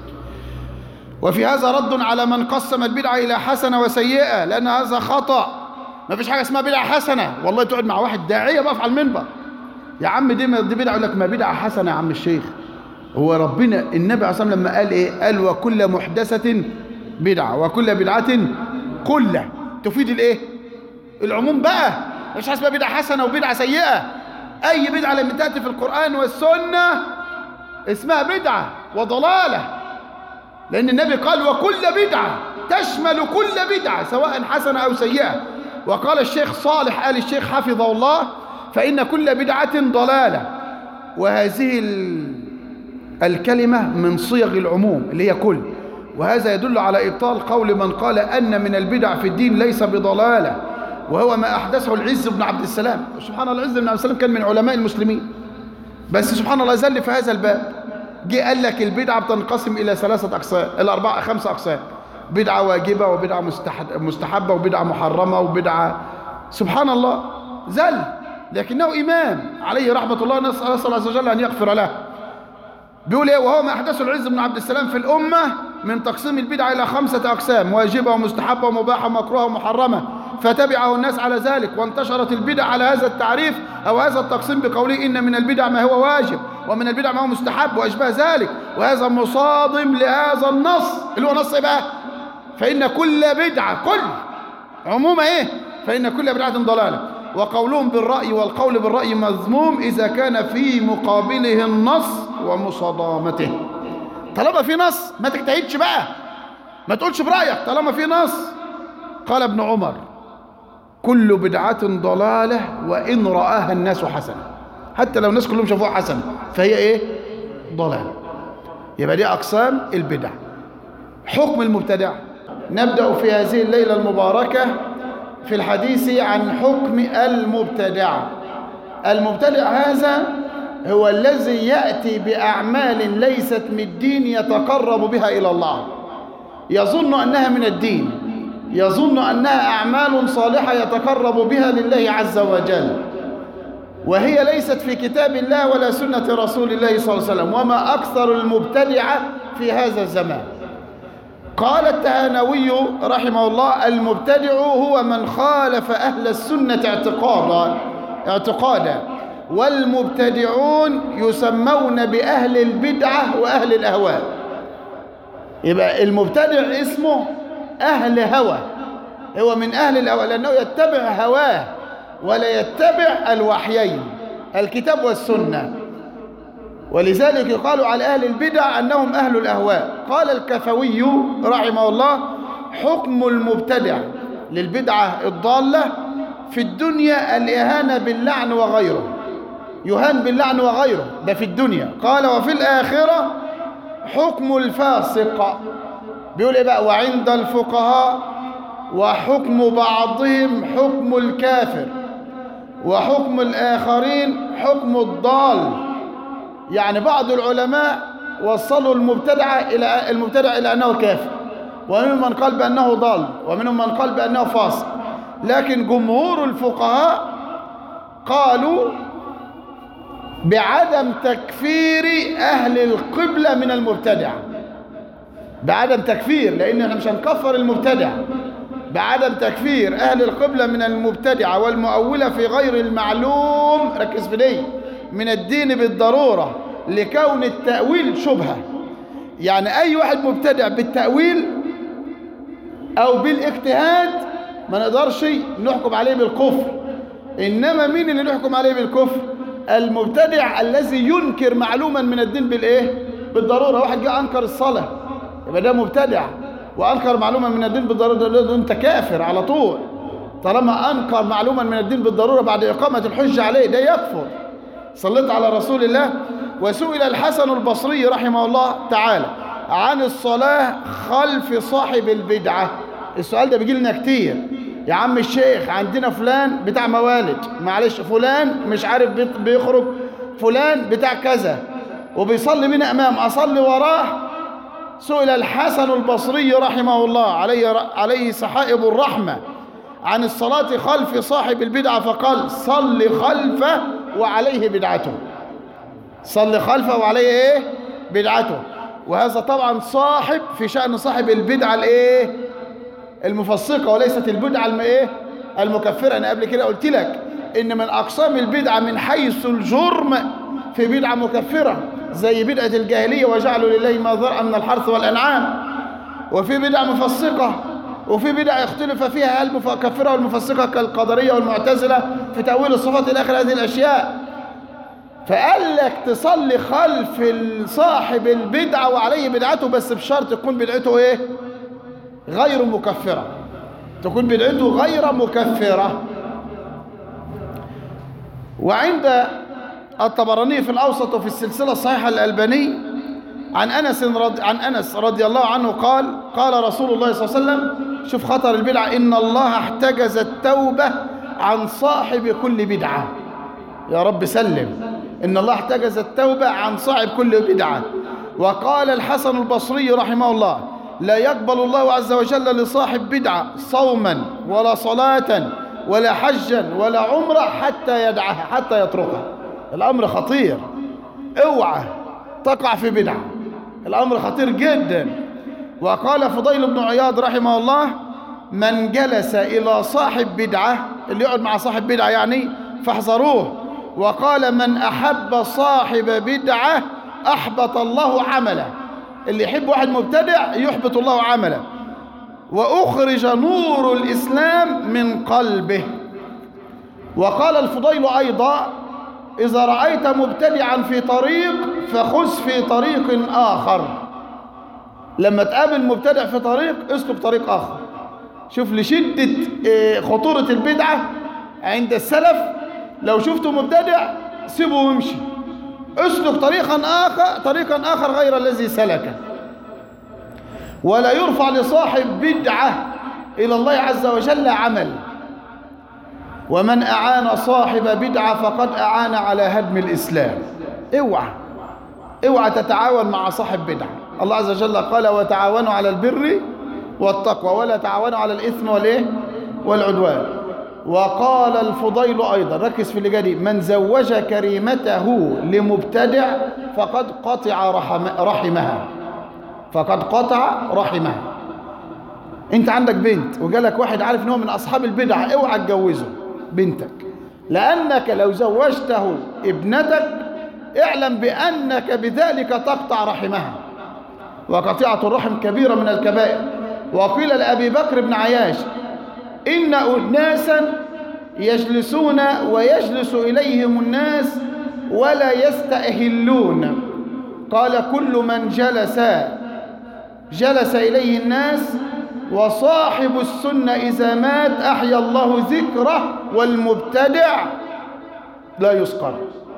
وفي هذا رد على من قسم البدعة إلى حسنة وسيئة لأن هذا خطأ ما فيش حاجة اسمها بدعة حسنة والله تقعد مع واحد داعية بقى على المنبر يا عم دي دي بدعة يقول لك ما بدعة حسنة يا عم الشيخ هو ربنا النبي عليه الصلاة لما قال ايه قال وكل محدثة بدعة وكل بدعة كلة تفيد الايه العموم بقى مش حسب بدعة حسنة وبدعة سيئة اي بدعة لم تأتي في القرآن والسنة اسمها بدعة وضلالة لأن النبي قال وكل بدعة تشمل كل بدعة سواء حسنة أو سيئة وقال الشيخ صالح آل الشيخ حفظه الله فإن كل بدعة ضلالة وهذه الكلمة من صيغ العموم اللي هي كل وهذا يدل على إبطال قول من قال أن من البدع في الدين ليس بضلالة وهو ما أحدثه العز بن عبد السلام سبحان الله العز بن عبد السلام كان من علماء المسلمين بس سبحان الله زل في هذا الباب جه قال لك البدعة بتنقسم إلى ثلاثة أقسام إلى أربعة خمسة أقسام بدعة واجبة وبدعة مستحبة وبدعة محرمة وبدعة سبحان الله زل لكنه إمام عليه رحمة الله نسأل الله عز وجل أن يغفر له بيقول ايه وهو ما احدثه العز بن عبد السلام في الامه من تقسيم البدع الى خمسه اقسام واجبه ومستحبه ومباحه ومكروهه ومحرمه فتبعه الناس على ذلك وانتشرت البدع على هذا التعريف او هذا التقسيم بقوله ان من البدع ما هو واجب ومن البدع ما هو مستحب واشباه ذلك وهذا مصادم لهذا النص اللي هو نص ايه بقى فان كل بدعه كل عموما ايه فان كل بدعه ضلاله وقولهم بالرأي والقول بالرأي مذموم إذا كان في مقابله النص ومصادمته طالما في نص ما تجتهدش بقى ما تقولش برأيك طالما في نص قال ابن عمر كل بدعة ضلالة وإن رآها الناس حسنة حتى لو الناس كلهم شافوها حسنة فهي إيه ضلال يبقى دي أقسام البدع حكم المبتدع نبدأ في هذه الليلة المباركة في الحديث عن حكم المبتدع المبتدع هذا هو الذي يأتي بأعمال ليست من الدين يتقرب بها إلى الله يظن أنها من الدين يظن أنها أعمال صالحة يتقرب بها لله عز وجل وهي ليست في كتاب الله ولا سنة رسول الله صلى الله عليه وسلم وما أكثر المبتدعة في هذا الزمان قال التهانوي رحمه الله المبتدع هو من خالف أهل السنة اعتقادا اعتقادا والمبتدعون يسمون بأهل البدعة وأهل الأهواء يبقى المبتدع اسمه أهل هوى هو من أهل الهوى لأنه يتبع هواه ولا يتبع الوحيين الكتاب والسنة ولذلك يقال على أهل البدع أنهم أهل الأهواء قال الكفوي رحمه الله حكم المبتدع للبدعة الضالة في الدنيا الإهانة باللعن وغيره يهان باللعن وغيره ده في الدنيا قال وفي الآخرة حكم الفاسق بيقول إيه بقى وعند الفقهاء وحكم بعضهم حكم الكافر وحكم الآخرين حكم الضال يعني بعض العلماء وصلوا المبتدع إلى المبتدع إلى أنه كافر ومنهم من قال بأنه ضال ومنهم من قال بأنه فاسق لكن جمهور الفقهاء قالوا بعدم تكفير أهل القبلة من المبتدع بعدم تكفير لأن احنا مش هنكفر المبتدع بعدم تكفير أهل القبلة من المبتدعة والمؤولة في غير المعلوم ركز في دي من الدين بالضرورة لكون التأويل شبهة يعني أي واحد مبتدع بالتأويل أو بالاجتهاد ما نقدرش نحكم عليه بالكفر إنما مين اللي نحكم عليه بالكفر المبتدع الذي ينكر معلوما من الدين بالإيه بالضرورة واحد جاء أنكر الصلاة يبقى ده مبتدع وأنكر معلومة من الدين بالضرورة ده, ده أنت كافر على طول طالما أنكر معلومة من الدين بالضرورة بعد إقامة الحجة عليه ده يكفر صليت على رسول الله وسئل الحسن البصري رحمه الله تعالى عن الصلاة خلف صاحب البدعة السؤال ده بيجي لنا كتير يا عم الشيخ عندنا فلان بتاع موالد معلش فلان مش عارف بيخرج فلان بتاع كذا وبيصلي من أمام أصلي وراه سئل الحسن البصري رحمه الله عليه, عليه سحائب الرحمة عن الصلاة خلف صاحب البدعة فقال صل خلفه وعليه بدعته صل خلفه وعليه ايه بدعته وهذا طبعا صاحب في شأن صاحب البدعة الايه المفسقة وليست البدعة الم ايه المكفرة انا قبل كده قلت لك ان من اقسام البدعة من حيث الجرم في بدعة مكفرة زي بدعة الجاهلية وجعلوا لله ما ذرأ من الحرث والأنعام وفي بدعة مفسقة وفي بدع اختلف فيها المكفرة والمفسقة كالقدرية والمعتزلة في تأويل الصفات إلى آخر هذه الأشياء فقال لك تصلي خلف صاحب البدعة وعليه بدعته بس بشرط تكون بدعته ايه غير مكفرة تكون بدعته غير مكفرة وعند الطبراني في الأوسط وفي السلسلة الصحيحة الألباني عن أنس رضي, عن أنس رضي الله عنه قال قال رسول الله صلى الله عليه وسلم شوف خطر البدعة إن الله احتجز التوبة عن صاحب كل بدعة يا رب سلم إن الله احتجز التوبة عن صاحب كل بدعة وقال الحسن البصري رحمه الله لا يقبل الله عز وجل لصاحب بدعة صوما ولا صلاة ولا حجا ولا عمرة حتى يدعها حتى يتركها الأمر خطير اوعى تقع في بدعة الأمر خطير جدا وقال فضيل بن عياض رحمه الله من جلس إلى صاحب بدعة اللي يقعد مع صاحب بدعة يعني فاحذروه وقال من أحب صاحب بدعة أحبط الله عمله اللي يحب واحد مبتدع يحبط الله عمله وأخرج نور الإسلام من قلبه وقال الفضيل أيضا إذا رأيت مبتدعا في طريق فخذ في طريق آخر لما تقابل مبتدع في طريق اسلك طريق آخر شوف لشدة خطورة البدعة عند السلف لو شفته مبتدع سيبه وامشي اسلك طريقا آخر طريقا آخر غير الذي سلكه ولا يرفع لصاحب بدعة إلى الله عز وجل عمل ومن أعان صاحب بدعة فقد أعان على هدم الإسلام اوعى اوعى تتعاون مع صاحب بدعة الله عز وجل قال وتعاونوا على البر والتقوى ولا تعاونوا على الإثم والإيه والعدوان وقال الفضيل أيضا ركز في اللي جدي من زوج كريمته لمبتدع فقد قطع رحم رحمها فقد قطع رحمها انت عندك بنت وجالك واحد عارف ان هو من اصحاب البدع اوعى تجوزه بنتك لانك لو زوجته ابنتك اعلم بانك بذلك تقطع رحمها وقطيعه الرحم كبيره من الكبائر وقيل لابي بكر بن عياش ان ناسا يجلسون ويجلس اليهم الناس ولا يستأهلون قال كل من جلس جلس إليه الناس وصاحب السنة إذا مات أحيا الله ذكره والمبتدع لا يسقر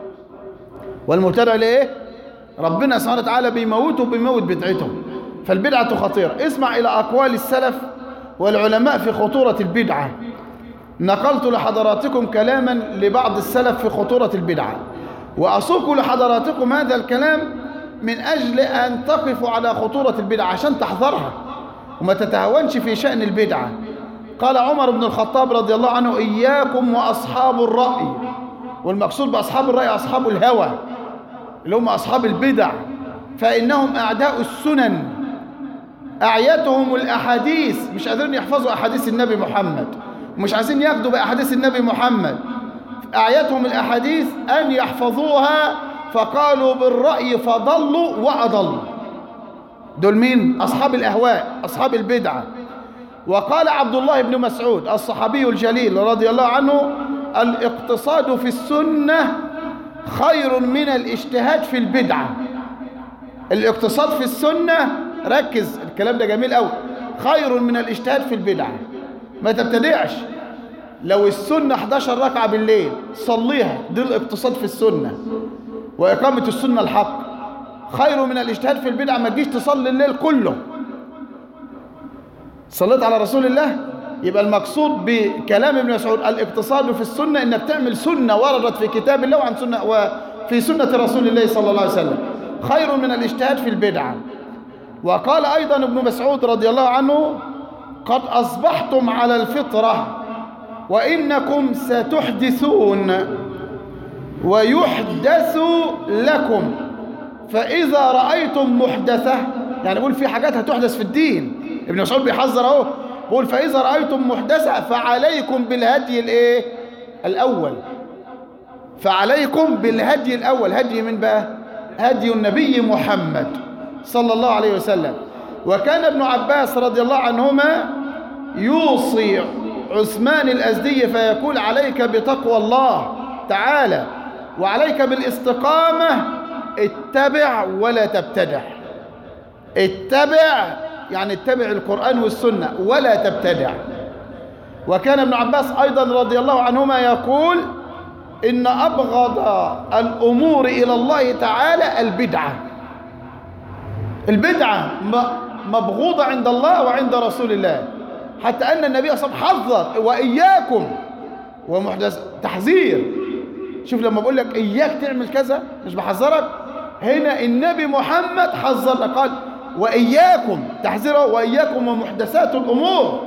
والمبتدع ليه؟ ربنا سبحانه وتعالى بيموته بيموت بدعته فالبدعة خطيرة اسمع إلى أقوال السلف والعلماء في خطورة البدعة نقلت لحضراتكم كلاما لبعض السلف في خطورة البدعة وأسوق لحضراتكم هذا الكلام من أجل أن تقفوا على خطورة البدعة عشان تحذرها وما تتهاونش في شأن البدعة قال عمر بن الخطاب رضي الله عنه إياكم وأصحاب الرأي والمقصود بأصحاب الرأي أصحاب الهوى اللي هم أصحاب البدع فإنهم أعداء السنن أعيتهم الأحاديث مش قادرين يحفظوا أحاديث النبي محمد ومش عايزين ياخدوا بأحاديث النبي محمد أعيتهم الأحاديث أن يحفظوها فقالوا بالرأي فضلوا وأضلوا دول مين؟ أصحاب الأهواء أصحاب البدعة وقال عبد الله بن مسعود الصحابي الجليل رضي الله عنه الاقتصاد في السنة خير من الاجتهاد في البدعة الاقتصاد في السنة ركز الكلام ده جميل قوي خير من الاجتهاد في البدعة ما تبتدعش لو السنة 11 ركعة بالليل صليها دي الاقتصاد في السنة وإقامة السنة الحق خير من الاجتهاد في البدعة ما تجيش تصلي الليل كله صليت على رسول الله يبقى المقصود بكلام ابن مسعود الاقتصاد في السنة انك تعمل سنة وردت في كتاب الله وعن سنة وفي سنة رسول الله صلى الله عليه وسلم خير من الاجتهاد في البدعة وقال أيضا ابن مسعود رضي الله عنه قد أصبحتم على الفطرة وإنكم ستحدثون ويحدث لكم فإذا رأيتم محدثة يعني بيقول في حاجات هتحدث في الدين ابن مسعود بيحذر اهو بيقول فإذا رأيتم محدثة فعليكم بالهدي الايه الأول فعليكم بالهدي الأول هدي من بقى هدي النبي محمد صلى الله عليه وسلم وكان ابن عباس رضي الله عنهما يوصي عثمان الأزدي فيقول عليك بتقوى الله تعالى وعليك بالاستقامة اتبع ولا تبتدع اتبع يعني اتبع القرآن والسنة ولا تبتدع وكان ابن عباس أيضا رضي الله عنهما يقول إن أبغض الأمور إلى الله تعالى البدعة البدعة مبغوضة عند الله وعند رسول الله حتى أن النبي صلى الله عليه وسلم حذر وإياكم ومحدث تحذير شوف لما بقول لك إياك تعمل كذا مش بحذرك هنا النبي محمد حذرنا قال وإياكم تحذيره وإياكم ومحدثات الأمور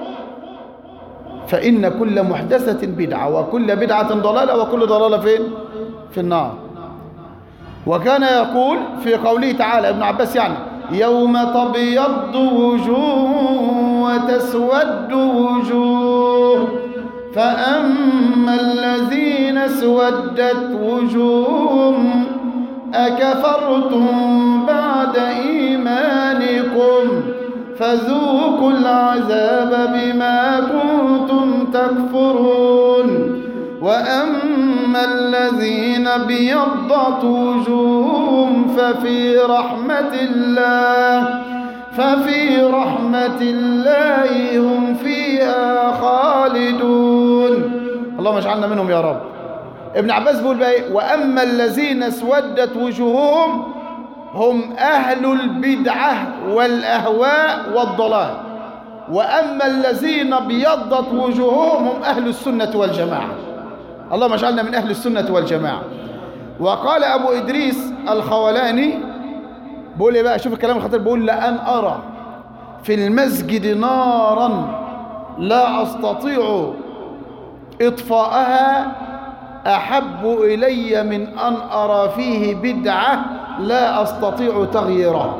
فإن كل محدثة بدعة وكل بدعة ضلالة وكل ضلالة فين؟ في النار وكان يقول في قوله تعالى ابن عباس يعني يوم تبيض وجوه وتسود وجوه فأما الذين اسودت وجوههم أكفرتم بعد إيمانكم فذوقوا العذاب بما كنتم تكفرون وأما الذين بيضت وجوههم ففي رحمة الله ففي رحمة الله هم فيها خالدون اللهم اجعلنا منهم يا رب ابن عباس بيقول بقى ايه واما الذين اسودت وجوههم هم اهل البدعه والاهواء والضلال واما الذين ابيضت وجوههم هم اهل السنه والجماعه اللهم اجعلنا من اهل السنه والجماعه وقال ابو ادريس الخولاني بيقول ايه بقى شوف الكلام الخطير بيقول لان ارى في المسجد نارا لا استطيع اطفاءها أحب إلي من أن أرى فيه بدعة لا أستطيع تغييرها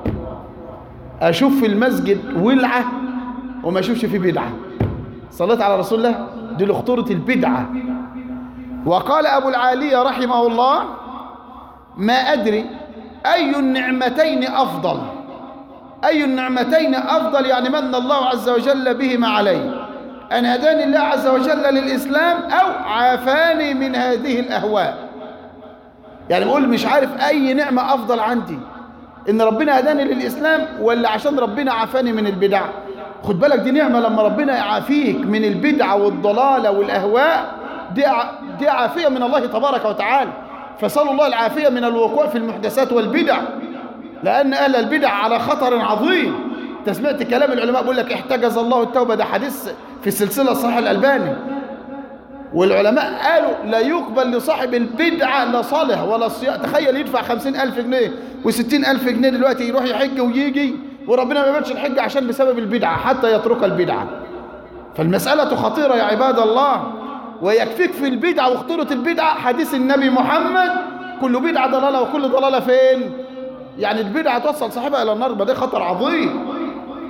أشوف في المسجد ولعة وما أشوفش فيه بدعة صليت على رسول الله دي لخطورة البدعة وقال أبو العالية رحمه الله ما أدري أي النعمتين أفضل أي النعمتين أفضل يعني من الله عز وجل بهما علي أن هداني الله عز وجل للإسلام أو عافاني من هذه الأهواء يعني بقول مش عارف أي نعمة أفضل عندي إن ربنا هداني للإسلام ولا عشان ربنا عافاني من البدع خد بالك دي نعمة لما ربنا يعافيك من البدعة والضلالة والأهواء دي دي عافية من الله تبارك وتعالى فصلوا الله العافية من الوقوع في المحدثات والبدع لأن أهل البدع على خطر عظيم انت سمعت كلام العلماء بيقول لك احتجز الله التوبة ده حديث في السلسلة الصحيحة الألباني والعلماء قالوا لا يقبل لصاحب البدعة لا صالح ولا صيام تخيل يدفع خمسين ألف جنيه وستين ألف جنيه دلوقتي يروح يحج ويجي وربنا ما يقبلش الحج عشان بسبب البدعة حتى يترك البدعة فالمسألة خطيرة يا عباد الله ويكفيك في البدعة وخطورة البدعة حديث النبي محمد كل بدعة ضلالة وكل ضلالة فين يعني البدعة توصل صاحبها إلى النار ده خطر عظيم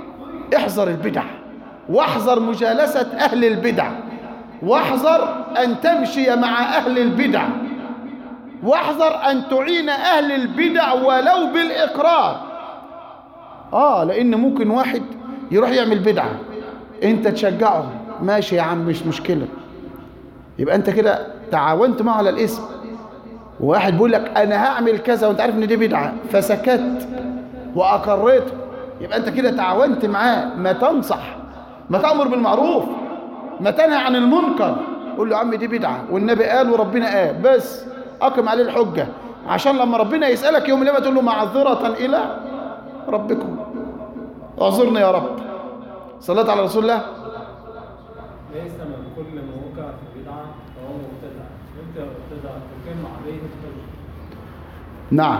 احذر البدع واحذر مجالسة أهل البدع واحذر أن تمشي مع أهل البدع واحذر أن تعين أهل البدع ولو بالإقرار آه لأن ممكن واحد يروح يعمل بدعة أنت تشجعه ماشي يا عم مش مشكلة يبقى أنت كده تعاونت معه على الاسم واحد بيقول لك أنا هعمل كذا وأنت عارف إن دي بدعة فسكت وأقريته يبقى أنت كده تعاونت معاه ما تنصح ما تأمر بالمعروف ما تنهى عن المنكر قول له يا عم دي بدعة والنبي قال وربنا قال بس أقم عليه الحجة عشان لما ربنا يسألك يوم القيامة تقول له معذرة إلى ربكم اعذرني يا رب صليت على رسول الله ليس من كل ما وقع في بدعة فهو مبتدع انت مبتدع تقيم عليه الحجة نعم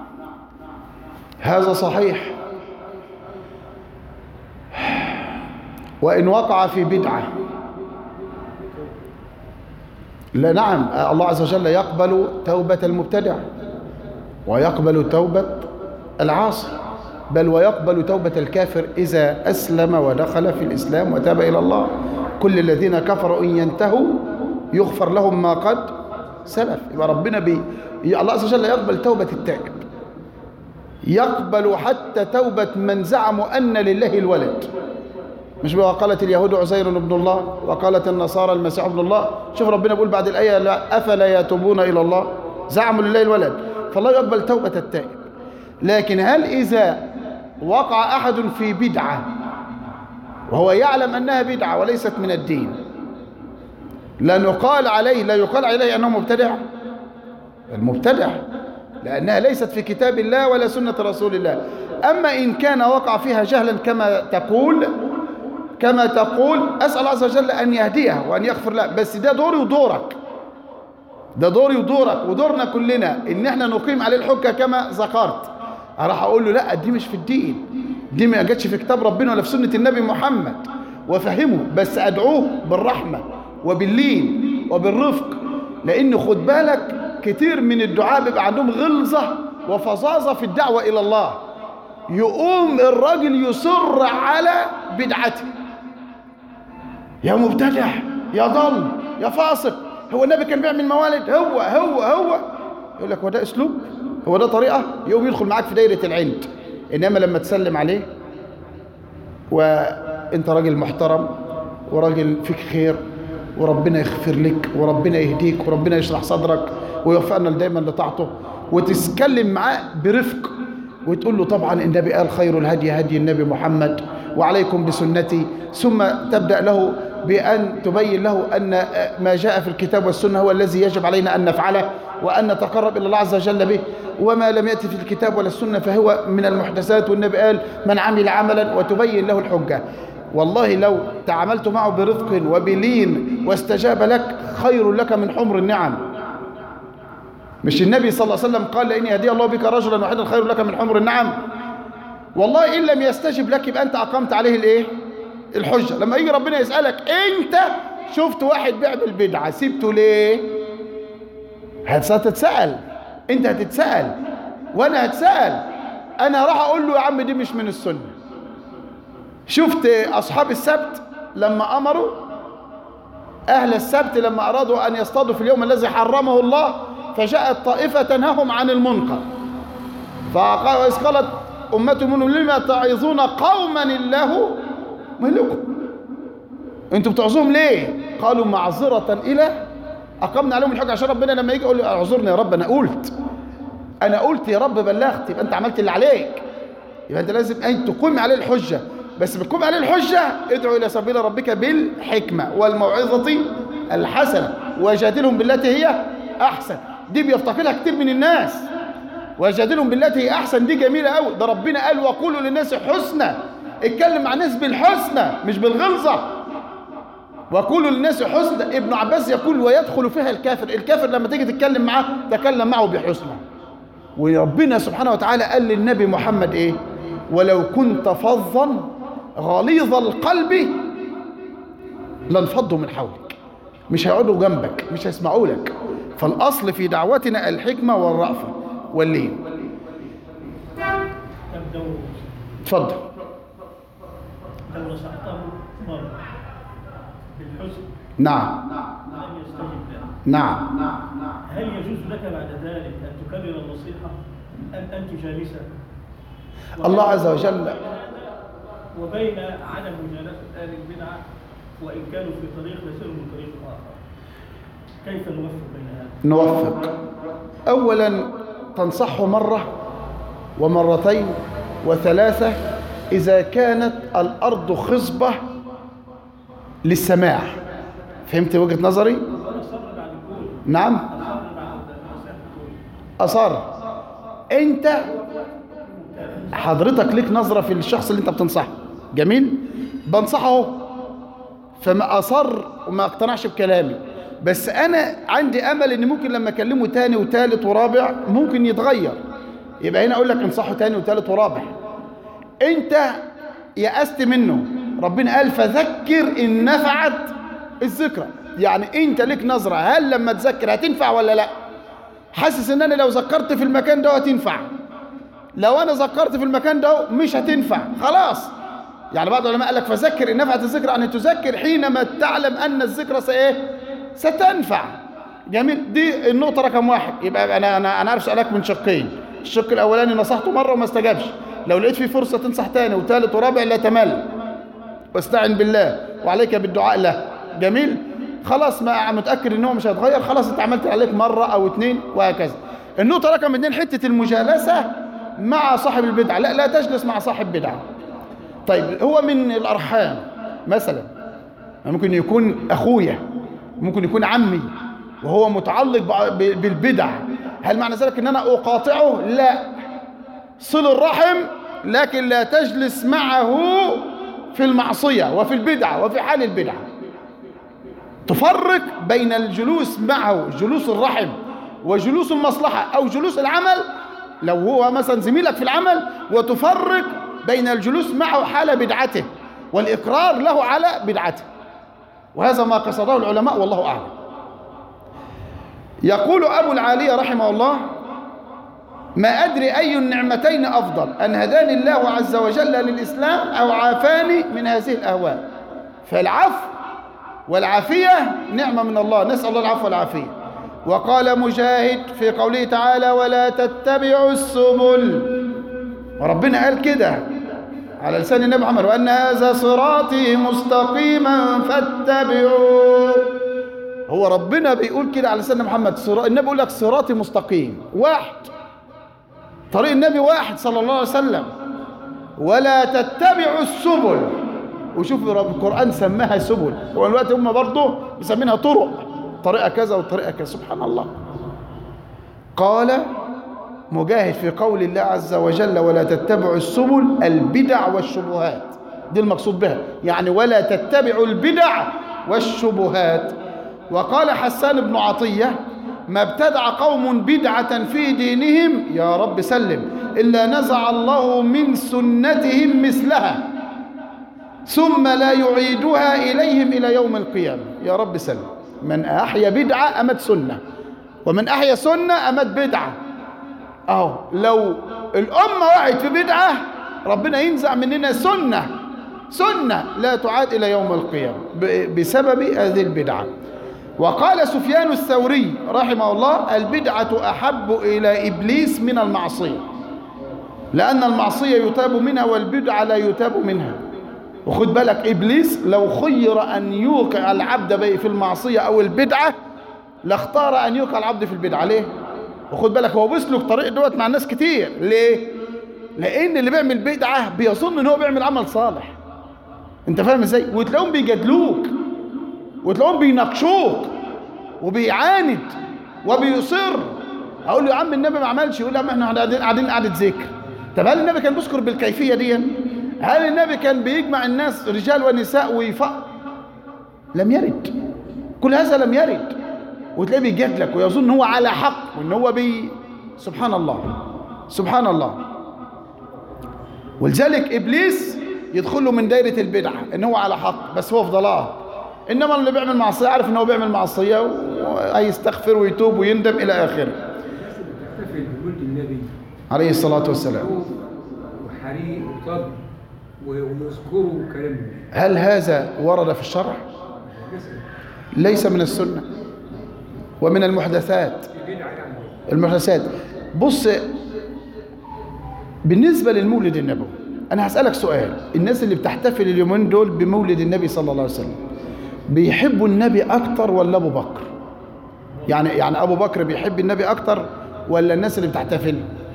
هذا صحيح وإن وقع في بدعة لا نعم الله عز وجل يقبل توبة المبتدع ويقبل توبة العاصي بل ويقبل توبة الكافر إذا أسلم ودخل في الإسلام وتاب إلى الله كل الذين كفروا إن ينتهوا يغفر لهم ما قد سلف يبقى ربنا بي الله عز وجل يقبل توبة التائب يقبل حتى توبة من زعموا أن لله الولد مش بقى قالت اليهود عزير ابن الله وقالت النصارى المسيح ابن الله شوف ربنا بيقول بعد الآية لا أفلا يتوبون إلى الله زعموا لله الولد فالله يقبل توبة التائب لكن هل إذا وقع أحد في بدعة وهو يعلم أنها بدعة وليست من الدين لا نقال عليه لا يقال عليه أنه مبتدع المبتدع لأنها ليست في كتاب الله ولا سنة رسول الله أما إن كان وقع فيها جهلا كما تقول كما تقول أسأل الله عز وجل أن يهديها وأن يغفر لها بس ده دوري ودورك ده دوري ودورك ودورنا كلنا إن احنا نقيم عليه الحجة كما ذكرت راح أقول له لا دي مش في الدين دي ما جاتش في كتاب ربنا ولا في سنة النبي محمد وفهمه بس أدعوه بالرحمة وباللين وبالرفق لأن خد بالك كتير من الدعاء بيبقى عندهم غلظة وفظاظة في الدعوة إلى الله يقوم الراجل يصر على بدعته يا مبتدع يا ضل يا فاسق هو النبي كان بيعمل موالد هو هو هو يقول لك هو ده اسلوب هو ده طريقه يقوم يدخل معاك في دايره العند انما لما تسلم عليه وانت راجل محترم وراجل فيك خير وربنا يغفر لك وربنا يهديك وربنا يشرح صدرك ويوفقنا دايما لطاعته وتتكلم معاه برفق وتقول له طبعا النبي قال خير الهدي هدي النبي محمد وعليكم بسنتي ثم تبدأ له بأن تبين له أن ما جاء في الكتاب والسنة هو الذي يجب علينا أن نفعله وأن نتقرب إلى الله عز وجل به وما لم يأتي في الكتاب ولا السنة فهو من المحدثات والنبي قال من عمل عملا وتبين له الحجة والله لو تعاملت معه برفق وبلين واستجاب لك خير لك من حمر النعم مش النبي صلى الله عليه وسلم قال لإن يهدي الله بك رجلا واحدا خير لك من حمر النعم والله إن لم يستجب لك يبقى أنت أقمت عليه الإيه الحجة لما يجي ربنا يسألك أنت شفت واحد بيعمل بدعة سيبته ليه هتتسأل أنت هتتسأل وأنا هتسأل أنا راح أقول له يا عم دي مش من السنة شفت أصحاب السبت لما أمروا أهل السبت لما أرادوا أن يصطادوا في اليوم الذي حرمه الله فجاءت طائفة تنههم عن المنكر فقال وإذ قالت أمة منهم لما تعظون قوما الله ملكم انتوا بتعظوهم ليه قالوا معذرة إلى أقمنا عليهم الحج عشان ربنا لما يجي يقول لي اعذرني يا رب أنا قلت أنا قلت يا رب بلغت يبقى أنت عملت اللي عليك يبقى أنت لازم أن تقوم عليه الحجة بس بتقوم عليه الحجة ادعو إلى سبيل ربك بالحكمة والموعظة الحسنة وجادلهم بالتي هي أحسن دي بيفتقدها كتير من الناس وجادلهم بالتي هي أحسن دي جميلة قوي ده ربنا قال وقولوا للناس حسنى اتكلم مع الناس بالحسنى مش بالغلظة وقولوا للناس حسنى ابن عباس يقول ويدخل فيها الكافر الكافر لما تيجي تتكلم معاه تكلم معه بحسنى وربنا سبحانه وتعالى قال للنبي محمد ايه ولو كنت فظا غليظ القلب لانفضوا من حولك مش هيقعدوا جنبك مش هيسمعوا لك فالأصل في دعوتنا الحكمة والرأفة واللين تبدأ اتفضل لو نصحته مرة بالحسن نعم لم يستجب له نعم هل يجوز لك بعد ذلك أن تكرر النصيحة أم أن تجالسه؟ الله عز وجل وبين هذا وبين عدم مجالسة أهل البدعة وإن كانوا في طريق يسير من طريق آخر كيف نوفق بين هذا؟ نوفق أولا تنصحه مرة ومرتين وثلاثة إذا كانت الأرض خصبة للسماع فهمت وجهة نظري؟ وأنا صبر بعد الكل نعم صبر بعد نصيحة الكل أصر أنت حضرتك ليك نظرة في الشخص اللي أنت بتنصحه جميل بنصحه فما أصر وما اقتنعش بكلامي بس أنا عندي أمل إن ممكن لما أكلمه تاني وتالت ورابع ممكن يتغير يبقى هنا أقول لك انصحه تاني وتالت ورابع أنت يأست منه ربنا قال فذكر إن نفعت الذكرى يعني أنت ليك نظرة هل لما تذكر هتنفع ولا لأ حاسس ان انا لو ذكرت في المكان ده هتنفع لو انا ذكرت في المكان ده مش هتنفع خلاص يعني بعض العلماء قال لك فذكر ان نفعت الذكرى ان تذكر حينما تعلم ان الذكرى سايه ستنفع جميل دي النقطه رقم واحد يبقى انا انا انا عارف سؤالك من شقين الشق الاولاني نصحته مره وما استجابش لو لقيت في فرصه تنصح تاني وثالث ورابع لا تمل واستعن بالله وعليك بالدعاء له جميل خلاص ما متاكد ان هو مش هيتغير خلاص انت عملت عليك مره او اتنين وهكذا النقطه رقم اتنين حته المجالسه مع صاحب البدعه لا لا تجلس مع صاحب بدعه طيب هو من الارحام مثلا ممكن يكون اخويا ممكن يكون عمي وهو متعلق بع- ب- بالبدع هل معنى ذلك ان انا اقاطعه لا صل الرحم لكن لا تجلس معه في المعصيه وفي البدعه وفي حال البدعه تفرق بين الجلوس معه جلوس الرحم وجلوس المصلحة أو جلوس العمل لو هو مثلا زميلك في العمل وتفرق بين الجلوس معه حال بدعته والإقرار له على بدعته وهذا ما قصده العلماء والله أعلم يقول أبو العالية رحمه الله ما أدري أي النعمتين أفضل أن هداني الله عز وجل للإسلام أو عافاني من هذه الأهواء فالعفو والعافية نعمة من الله نسأل الله العفو والعافية وقال مجاهد في قوله تعالى ولا تتبعوا السبل وربنا قال كده على لسان النبي محمد وأن هذا صراطي مستقيما فاتبعوه هو ربنا بيقول كده على لسان محمد صراط النبي بيقول لك صراطي مستقيم واحد طريق النبي واحد صلى الله عليه وسلم ولا تتبعوا السبل وشوف رب القرآن سماها سبل هو دلوقتي هم برضه مسمينها طرق طريقة كذا وطريقة كذا سبحان الله قال مجاهد في قول الله عز وجل ولا تتبعوا السبل البدع والشبهات دي المقصود بها يعني ولا تتبعوا البدع والشبهات وقال حسان بن عطية ما ابتدع قوم بدعة في دينهم يا رب سلم إلا نزع الله من سنتهم مثلها ثم لا يعيدها إليهم إلى يوم القيامة يا رب سلم من أحيا بدعة أمد سنة ومن أحيا سنة أمد بدعة أهو لو الأمة وقعت في بدعة ربنا ينزع مننا سنة سنة لا تعاد إلى يوم القيامة ب- بسبب هذه البدعة وقال سفيان الثوري رحمه الله البدعة أحب إلى إبليس من المعصية لأن المعصية يتاب منها والبدعة لا يتاب منها وخد بالك إبليس لو خير أن يوقع العبد بي- في المعصية أو البدعة لاختار أن يوقع العبد في البدعة ليه؟ وخد بالك هو بيسلك طريق دوت مع ناس كتير ليه؟ لأن اللي بيعمل بدعة بيظن إن هو بيعمل عمل صالح أنت فاهم إزاي؟ وتلاقيهم بيجادلوك وتلاقيهم بيناقشوك وبيعاند وبيصر اقول له يا عم النبي ما عملش يقول لي يا عم احنا قاعدين قاعدين قعده ذكر طب هل النبي كان بيذكر بالكيفيه دي هل النبي كان بيجمع الناس رجال ونساء ويفق لم يرد كل هذا لم يرد وتلاقيه بيجادلك ويظن هو على حق وان هو بي سبحان الله سبحان الله ولذلك ابليس يدخل له من دايره البدعه ان هو على حق بس هو في ضلال انما اللي بيعمل معصيه عارف ان هو بيعمل معصيه وهيستغفر ويتوب ويندم الى اخره الناس اللي بتحتفل بمولد النبي عليه الصلاه والسلام وحريق وطب ويذكروا كلام هل هذا ورد في الشرع ليس من السنة ومن المحدثات بدعة يعني المحدثات بص بالنسبة للمولد النبوي أنا هسألك سؤال الناس اللي بتحتفل اليومين دول بمولد النبي صلى الله عليه وسلم بيحبوا النبي أكتر ولا أبو بكر يعني يعني أبو بكر بيحب النبي أكتر ولا الناس اللي بتحتفل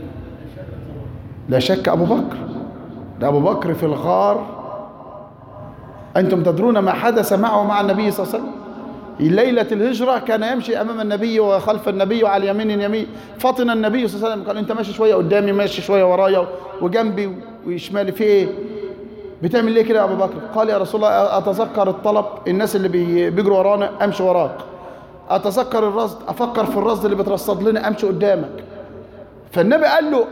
لا شك أبو بكر ده أبو بكر في الغار أنتم تدرون ما حدث معه مع النبي صلى الله عليه وسلم ليلة الهجرة كان يمشي أمام النبي وخلف النبي وعلى يمين يمين فطن النبي صلى الله عليه وسلم قال أنت ماشي شوية قدامي ماشي شوية ورايا وجنبي وشمالي في إيه بتعمل ليه كده يا أبو بكر قال يا رسول الله أتذكر الطلب الناس اللي بي- بيجروا ورانا أمشي وراك أتذكر الرصد أفكر في الرصد اللي بترصد لنا أمشي قدامك فالنبي قال له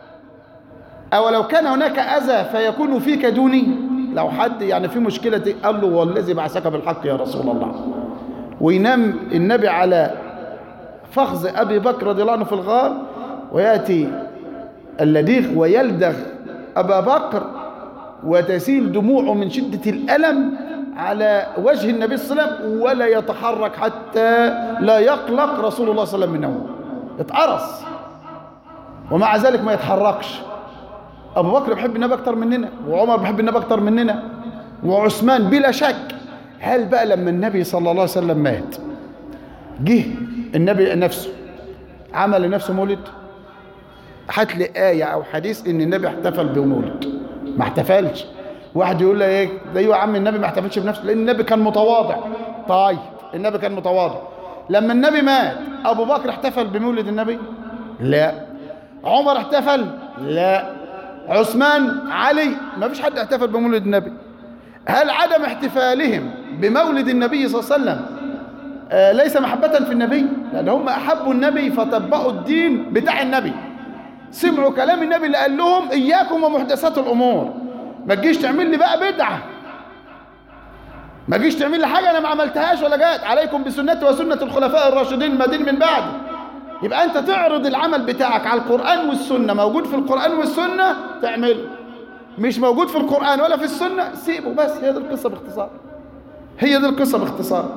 أولو كان هناك أذى فيكون فيك دوني لو حد يعني في مشكلة دي، قال له والذي بعثك بالحق يا رسول الله وينام النبي على فخذ أبي بكر رضي الله عنه في الغار ويأتي اللديغ ويلدغ أبا بكر وتسيل دموعه من شدة الألم على وجه النبي صلى الله عليه وسلم ولا يتحرك حتى لا يقلق رسول الله صلى الله عليه وسلم من نومه اتقرص ومع ذلك ما يتحركش ابو بكر بيحب النبي اكتر مننا وعمر بيحب النبي اكتر مننا وعثمان بلا شك هل بقى لما النبي صلى الله عليه وسلم مات جه النبي نفسه عمل لنفسه مولد هات لي آية أو حديث إن النبي احتفل بمولد ما احتفلش واحد يقول لي ايه ده ايوه يا عم النبي ما احتفلش بنفسه لأن النبي كان متواضع طيب النبي كان متواضع لما النبي مات أبو بكر احتفل بمولد النبي لا عمر احتفل لا عثمان علي ما فيش حد احتفل بمولد النبي هل عدم احتفالهم بمولد النبي صلى الله عليه وسلم آه ليس محبة في النبي لأن هم أحبوا النبي فطبقوا الدين بتاع النبي سمعوا كلام النبي اللي قال لهم إياكم ومحدثات الأمور ما تجيش تعمل لي بقى بدعة ما تجيش تعمل لي حاجة أنا ما عملتهاش ولا جات عليكم بسنتي وسنة الخلفاء الراشدين المهديين من بعد يبقى أنت تعرض العمل بتاعك على القرآن والسنة موجود في القرآن والسنة تعمله مش موجود في القرآن ولا في السنة سيبه بس هي دي القصة باختصار هي دي القصة باختصار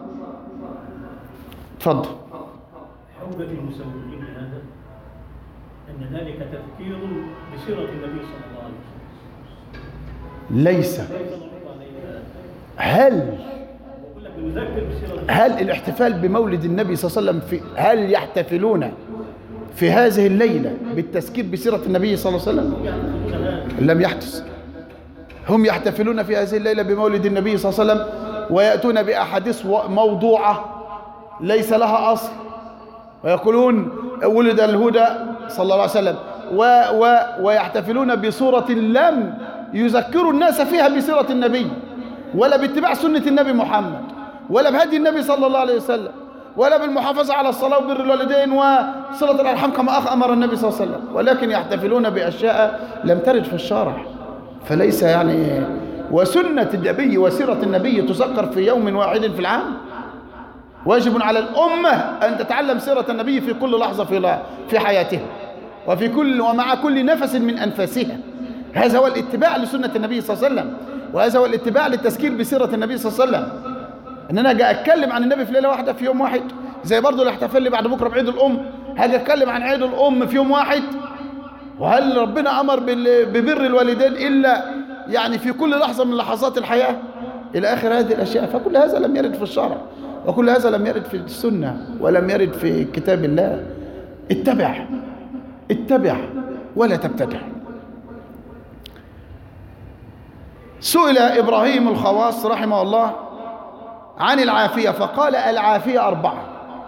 اتفضل حجة المسوقين لهذا أن ذلك تفكير بسيرة النبي صلى الله عليه وسلم ليس ليس معروف عليه هل بقول لك بنذكر بسيرة هل الاحتفال بمولد النبي صلى الله عليه وسلم في هل يحتفلون في هذه الليلة بالتذكير بسيرة النبي صلى الله عليه وسلم يعتقدون هذا لم يحدث هم يحتفلون في هذه الليلة بمولد النبي صلى الله عليه وسلم ويأتون بأحاديث و- موضوعة ليس لها أصل ويقولون ولد الهدى صلى الله عليه وسلم و و ويحتفلون بصورة لم يذكروا الناس فيها بسيرة النبي ولا باتباع سنة النبي محمد ولا بهدي النبي صلى الله عليه وسلم ولا بالمحافظة على الصلاة وبر الوالدين وصلة الأرحام كما أخ أمر النبي صلى الله عليه وسلم ولكن يحتفلون بأشياء لم ترد في الشرع فليس يعني وسنة النبي وسيرة النبي تذكر في يوم واحد في العام واجب على الأمة أن تتعلم سيرة النبي في كل لحظة في لا- في حياتها وفي كل ومع كل نفس من أنفاسها هذا هو الاتباع لسنة النبي صلى الله عليه وسلم وهذا هو الاتباع للتذكير بسيرة النبي صلى الله عليه وسلم ان انا اجي اتكلم عن النبي في ليله واحده في يوم واحد زي برضه اللي احتفل لي بعد بكره بعيد الام هاجي اتكلم عن عيد الام في يوم واحد وهل ربنا امر بال- ببر الوالدين الا يعني في كل لحظه من لحظات الحياه الى اخر هذه الاشياء فكل هذا لم يرد في الشرع وكل هذا لم يرد في السنه ولم يرد في كتاب الله اتبع اتبع ولا تبتدع سئل ابراهيم الخواص رحمه الله عن العافيه فقال العافيه اربعه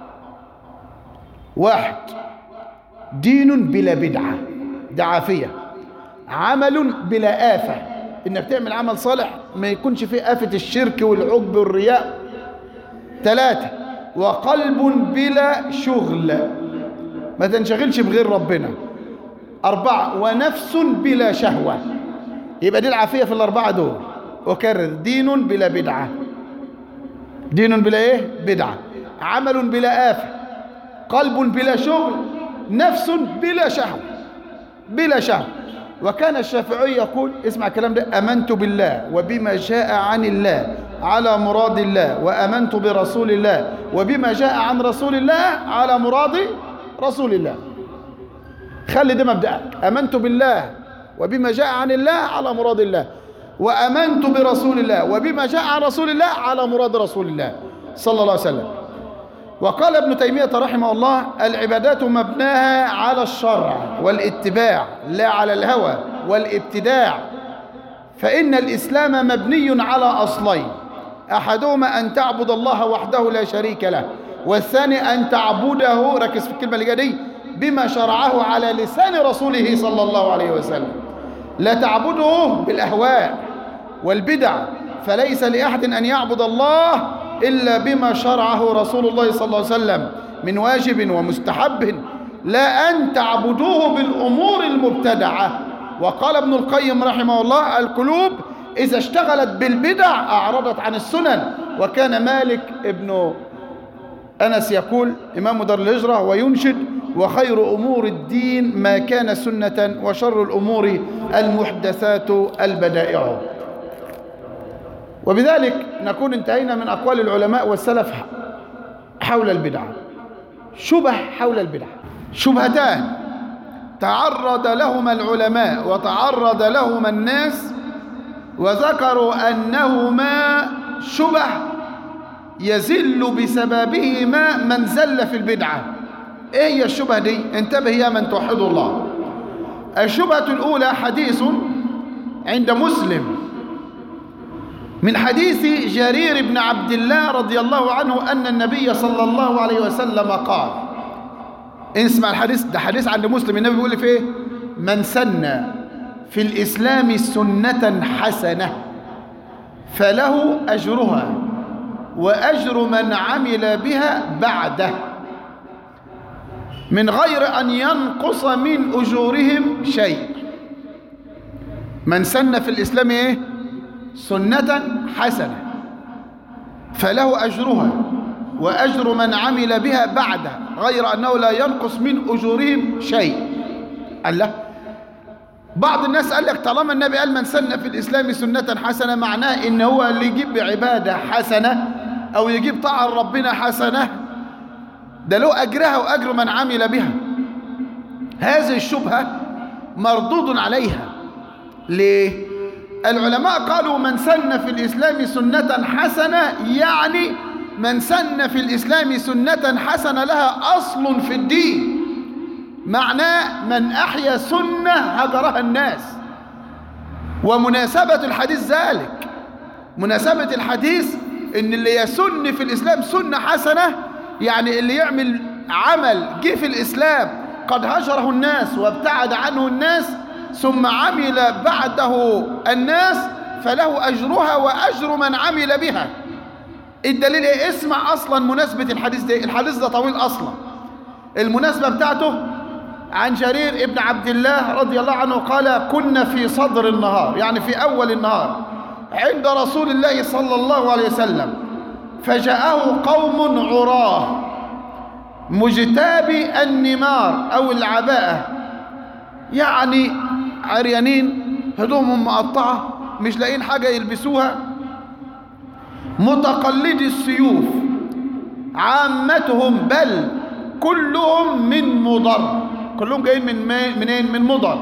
واحد دين بلا بدعه ده عافيه عمل بلا آفة إنك تعمل عمل صالح ما يكونش فيه آفة الشرك والعجب والرياء ثلاثة وقلب بلا شغل ما تنشغلش بغير ربنا أربعة ونفس بلا شهوة يبقى دي العافية في الأربعة دول وكرر دين بلا بدعة دين بلا إيه بدعة عمل بلا آفة قلب بلا شغل نفس بلا شهوة بلا شهوة وكان الشافعي يقول اسمع الكلام ده امنت بالله وبما جاء عن الله على مراد الله وامنت برسول الله وبما جاء عن رسول الله على مراد رسول الله خلي ده مبدأك امنت بالله وبما جاء عن الله على مراد الله وامنت برسول الله وبما جاء عن رسول الله على مراد رسول الله صلى الله عليه وسلم وقال ابن تيمية رحمه الله العبادات مبناها على الشرع والاتباع لا على الهوى والابتداع فإن الإسلام مبني على أصلين أحدهما أن تعبد الله وحده لا شريك له والثاني أن تعبده ركز في الكلمة اللي جايه دي بما شرعه على لسان رسوله صلى الله عليه وسلم لا تعبده بالأهواء والبدع فليس لأحد أن يعبد الله إلا بما شرعه رسول الله صلى الله عليه وسلم من واجب ومستحب لا أن تعبدوه بالأمور المبتدعة وقال ابن القيم رحمه الله القلوب إذا اشتغلت بالبدع أعرضت عن السنن وكان مالك ابن أنس يقول إمام دار الهجرة وينشد وخير أمور الدين ما كان سنة وشر الأمور المحدثات البدائع وبذلك نكون انتهينا من أقوال العلماء والسلف حول البدع شبه حول البدع شبهتان تعرض لهما العلماء وتعرض لهما الناس وذكروا أنهما شبه يزل بسببهما من زل في البدعة ايه هي الشبهة دي انتبه يا من توحد الله الشبهة الأولى حديث عند مسلم من حديث جرير بن عبد الله رضي الله عنه أن النبي صلى الله عليه وسلم قال اسمع الحديث ده حديث عند مسلم النبي بيقول في ايه من سن في الإسلام سنة حسنة فله أجرها وأجر من عمل بها بعده من غير أن ينقص من أجورهم شيء من سن في الإسلام إيه؟ سنة حسنة فله أجرها وأجر من عمل بها بعده غير أنه لا ينقص من أجورهم شيء قال له بعض الناس قال لك طالما النبي قال من سن في الإسلام سنة حسنة معناه إن هو اللي يجيب عبادة حسنة أو يجيب طاعة ربنا حسنة ده له أجرها وأجر من عمل بها هذه الشبهة مردود عليها ليه؟ العلماء قالوا من سن في الإسلام سنة حسنة يعني من سن في الإسلام سنة حسنة لها أصل في الدين معناه من أحيا سنة هجرها الناس ومناسبة الحديث ذلك مناسبة الحديث ان اللي يسن في الإسلام سنة حسنة يعني اللي يعمل عمل جه في الإسلام قد هجره الناس وابتعد عنه الناس ثم عمل بعده الناس فله أجرها وأجر من عمل بها الدليل ايه اسمع أصلا مناسبة الحديث ده الحديث ده طويل أصلا المناسبة بتاعته عن جرير ابن عبد الله رضي الله عنه قال كنا في صدر النهار يعني في أول النهار عند رسول الله صلى الله عليه وسلم فجاءه قوم عراه مجتابي النمار أو العباءة يعني عريانين هدومهم مقطعة مش لاقيين حاجة يلبسوها متقلدي السيوف عامتهم بل كلهم من مضر كلهم جايين من منين من مضر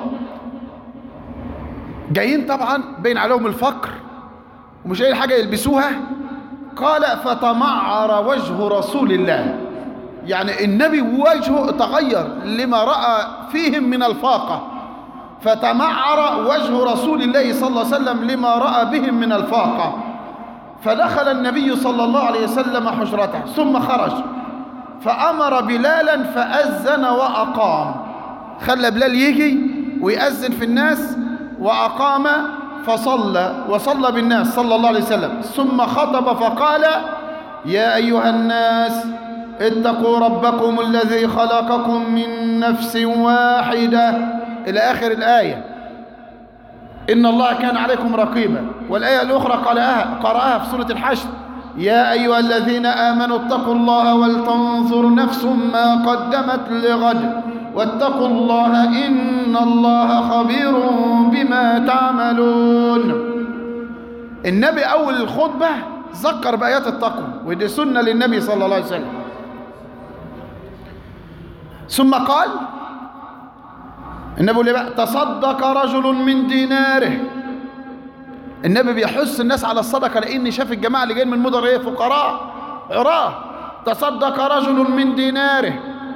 جايين طبعا بين عليهم الفقر ومش لاقيين حاجة يلبسوها قال فتمعر وجه رسول الله يعني النبي وجهه تغير لما رأى فيهم من الفاقة فتمعر وجه رسول الله صلى الله عليه وسلم لما رأى بهم من الفاقة فدخل النبي صلى الله عليه وسلم حجرته ثم خرج فأمر بلالا فأذن وأقام خلى بلال يجي ويأذن في الناس وأقام فصلى وصلى بالناس صلى الله عليه وسلم ثم خطب فقال يا أيها الناس اتقوا ربكم الذي خلقكم من نفس واحدة إلى آخر الآية إن الله كان عليكم رقيبا والآية الأخرى قرأها, قرأها في سورة الحشر يا أيها الذين آمنوا اتقوا الله ولتنظر نفس ما قدمت لغد واتقوا الله إن الله خبير بما تعملون النبي أول الخطبة ذكر بآيات التقوى ودي سنة للنبي صلى الله عليه وسلم ثم قال النبي يقول بقى تصدق رجل من ديناره النبي بيحث الناس على الصدقة لأن شاف الجماعة اللي جايين من مدر ايه فقراء عراه تصدق رجل من ديناره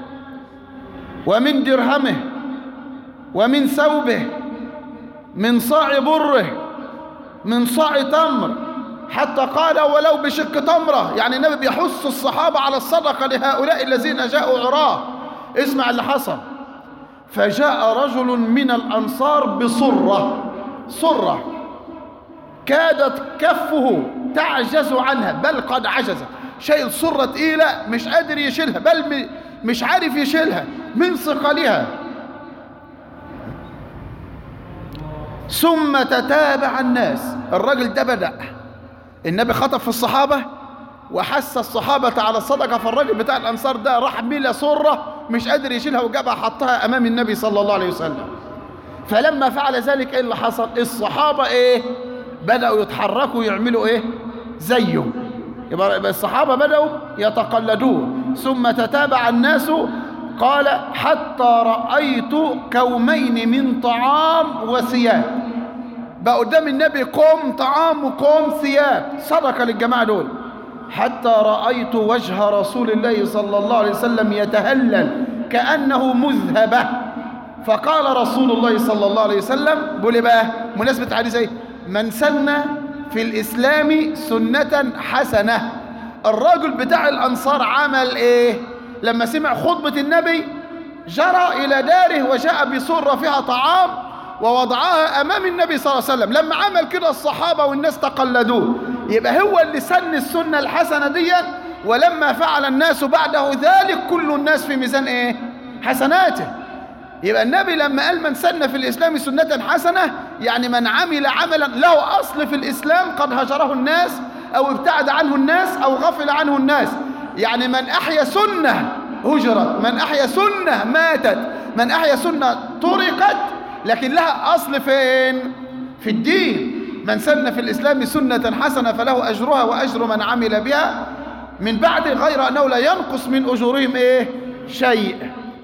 ومن درهمه ومن ثوبه من صاع بره من صاع تمر حتى قال ولو بشق تمرة يعني النبي بيحث الصحابة على الصدقة لهؤلاء الذين جاءوا عراه اسمع اللي حصل فجاء رجل من الأنصار بصرة صرة كادت كفه تعجز عنها بل قد عجز شايل صرة تقيلة مش قادر يشيلها بل مش عارف يشيلها من ثقلها ثم تتابع الناس الراجل ده بدأ النبي خطب في الصحابة وحث الصحابة على الصدقة فالراجل بتاع الأنصار ده راح ميلة صرة مش قادر يشيلها وجابها حطها أمام النبي صلى الله عليه وسلم فلما فعل ذلك إيه اللي حصل الصحابة إيه بدأوا يتحركوا يعملوا إيه زيه يبقى الصحابة بدأوا يتقلدوه ثم تتابع الناس قال حتى رأيت كومين من طعام وثياب بقى قدام النبي كوم طعام وكوم ثياب صدقة للجماعة دول حتى رأيت وجه رسول الله صلى الله عليه وسلم يتهلل كأنه مذهبة فقال رسول الله صلى الله عليه وسلم بقول بقى مناسبة حديث ايه من سن في الإسلام سنة حسنة الراجل بتاع الأنصار عمل ايه لما سمع خطبة النبي جرى إلى داره وجاء بصرة فيها طعام ووضعها أمام النبي صلى الله عليه وسلم لما عمل كده الصحابة والناس تقلدوه يبقى هو اللي سن السنة الحسنة دي ولما فعل الناس بعده ذلك كل الناس في ميزان ايه حسناته يبقى النبي لما قال من سن في الإسلام سنة حسنة يعني من عمل عملا له أصل في الإسلام قد هجره الناس أو ابتعد عنه الناس أو غفل عنه الناس يعني من أحيا سنة هجرت من أحيا سنة ماتت من أحيا سنة طرقت لكن لها أصل فين في الدين من سن في الإسلام سنة حسنة فله أجرها وأجر من عمل بها من بعد غير أنه لا ينقص من أجورهم إيه شيء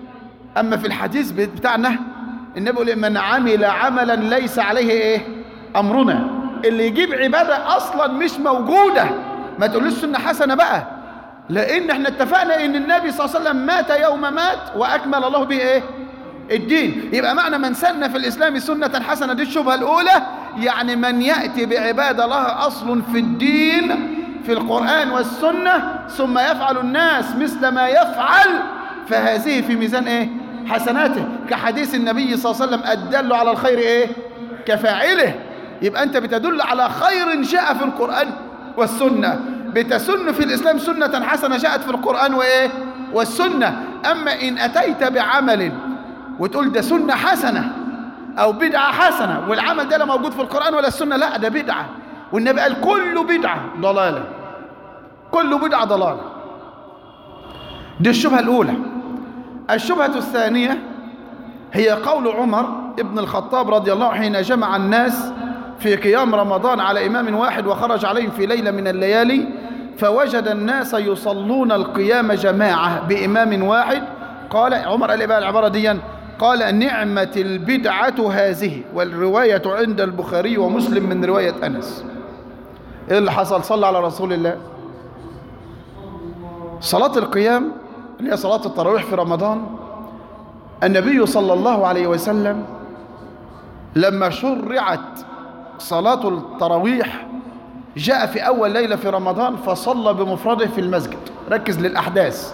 أما في الحديث بتاعنا النبي يقول من عمل عملا ليس عليه إيه أمرنا اللي يجيب عبادة أصلا مش موجودة ما تقولوش سنة حسنة بقى لأن احنا اتفقنا ان النبي صلى الله عليه وسلم مات يوم مات وأكمل الله به ايه الدين يبقى معنى من سن في الإسلام سنة حسنة دي الشبهة الأولى يعني من يأتي بعبادة لها أصل في الدين في القرآن والسنة ثم يفعل الناس مثل ما يفعل فهذه في ميزان ايه حسناته كحديث النبي صلى الله عليه وسلم الدل على الخير ايه كفاعله يبقى انت بتدل على خير جاء في القرآن والسنة بتسن في الإسلام سنة حسنة جاءت في القرآن وإيه والسنة أما إن أتيت بعمل وتقول ده سنة حسنة أو بدعة حسنة والعمل ده لا موجود في القرآن ولا السنة لا ده بدعة والنبي قال كل بدعة ضلالة كل بدعة ضلالة دي الشبهة الأولى الشبهة الثانية هي قول عمر ابن الخطاب رضي الله عنه حين جمع الناس في قيام رمضان على إمام واحد وخرج عليهم في ليلة من الليالي فوجد الناس يصلون القيام جماعة بإمام واحد قال عمر قال إيه بقى العبارة دي قال نعمة البدعة هذه والرواية عند البخاري ومسلم من رواية أنس إيه اللي حصل صلى على رسول الله صلاة القيام اللي هي صلاة التراويح في رمضان النبي صلى الله عليه وسلم لما شرعت صلاة التراويح جاء في أول ليلة في رمضان فصلى بمفرده في المسجد ركز للأحداث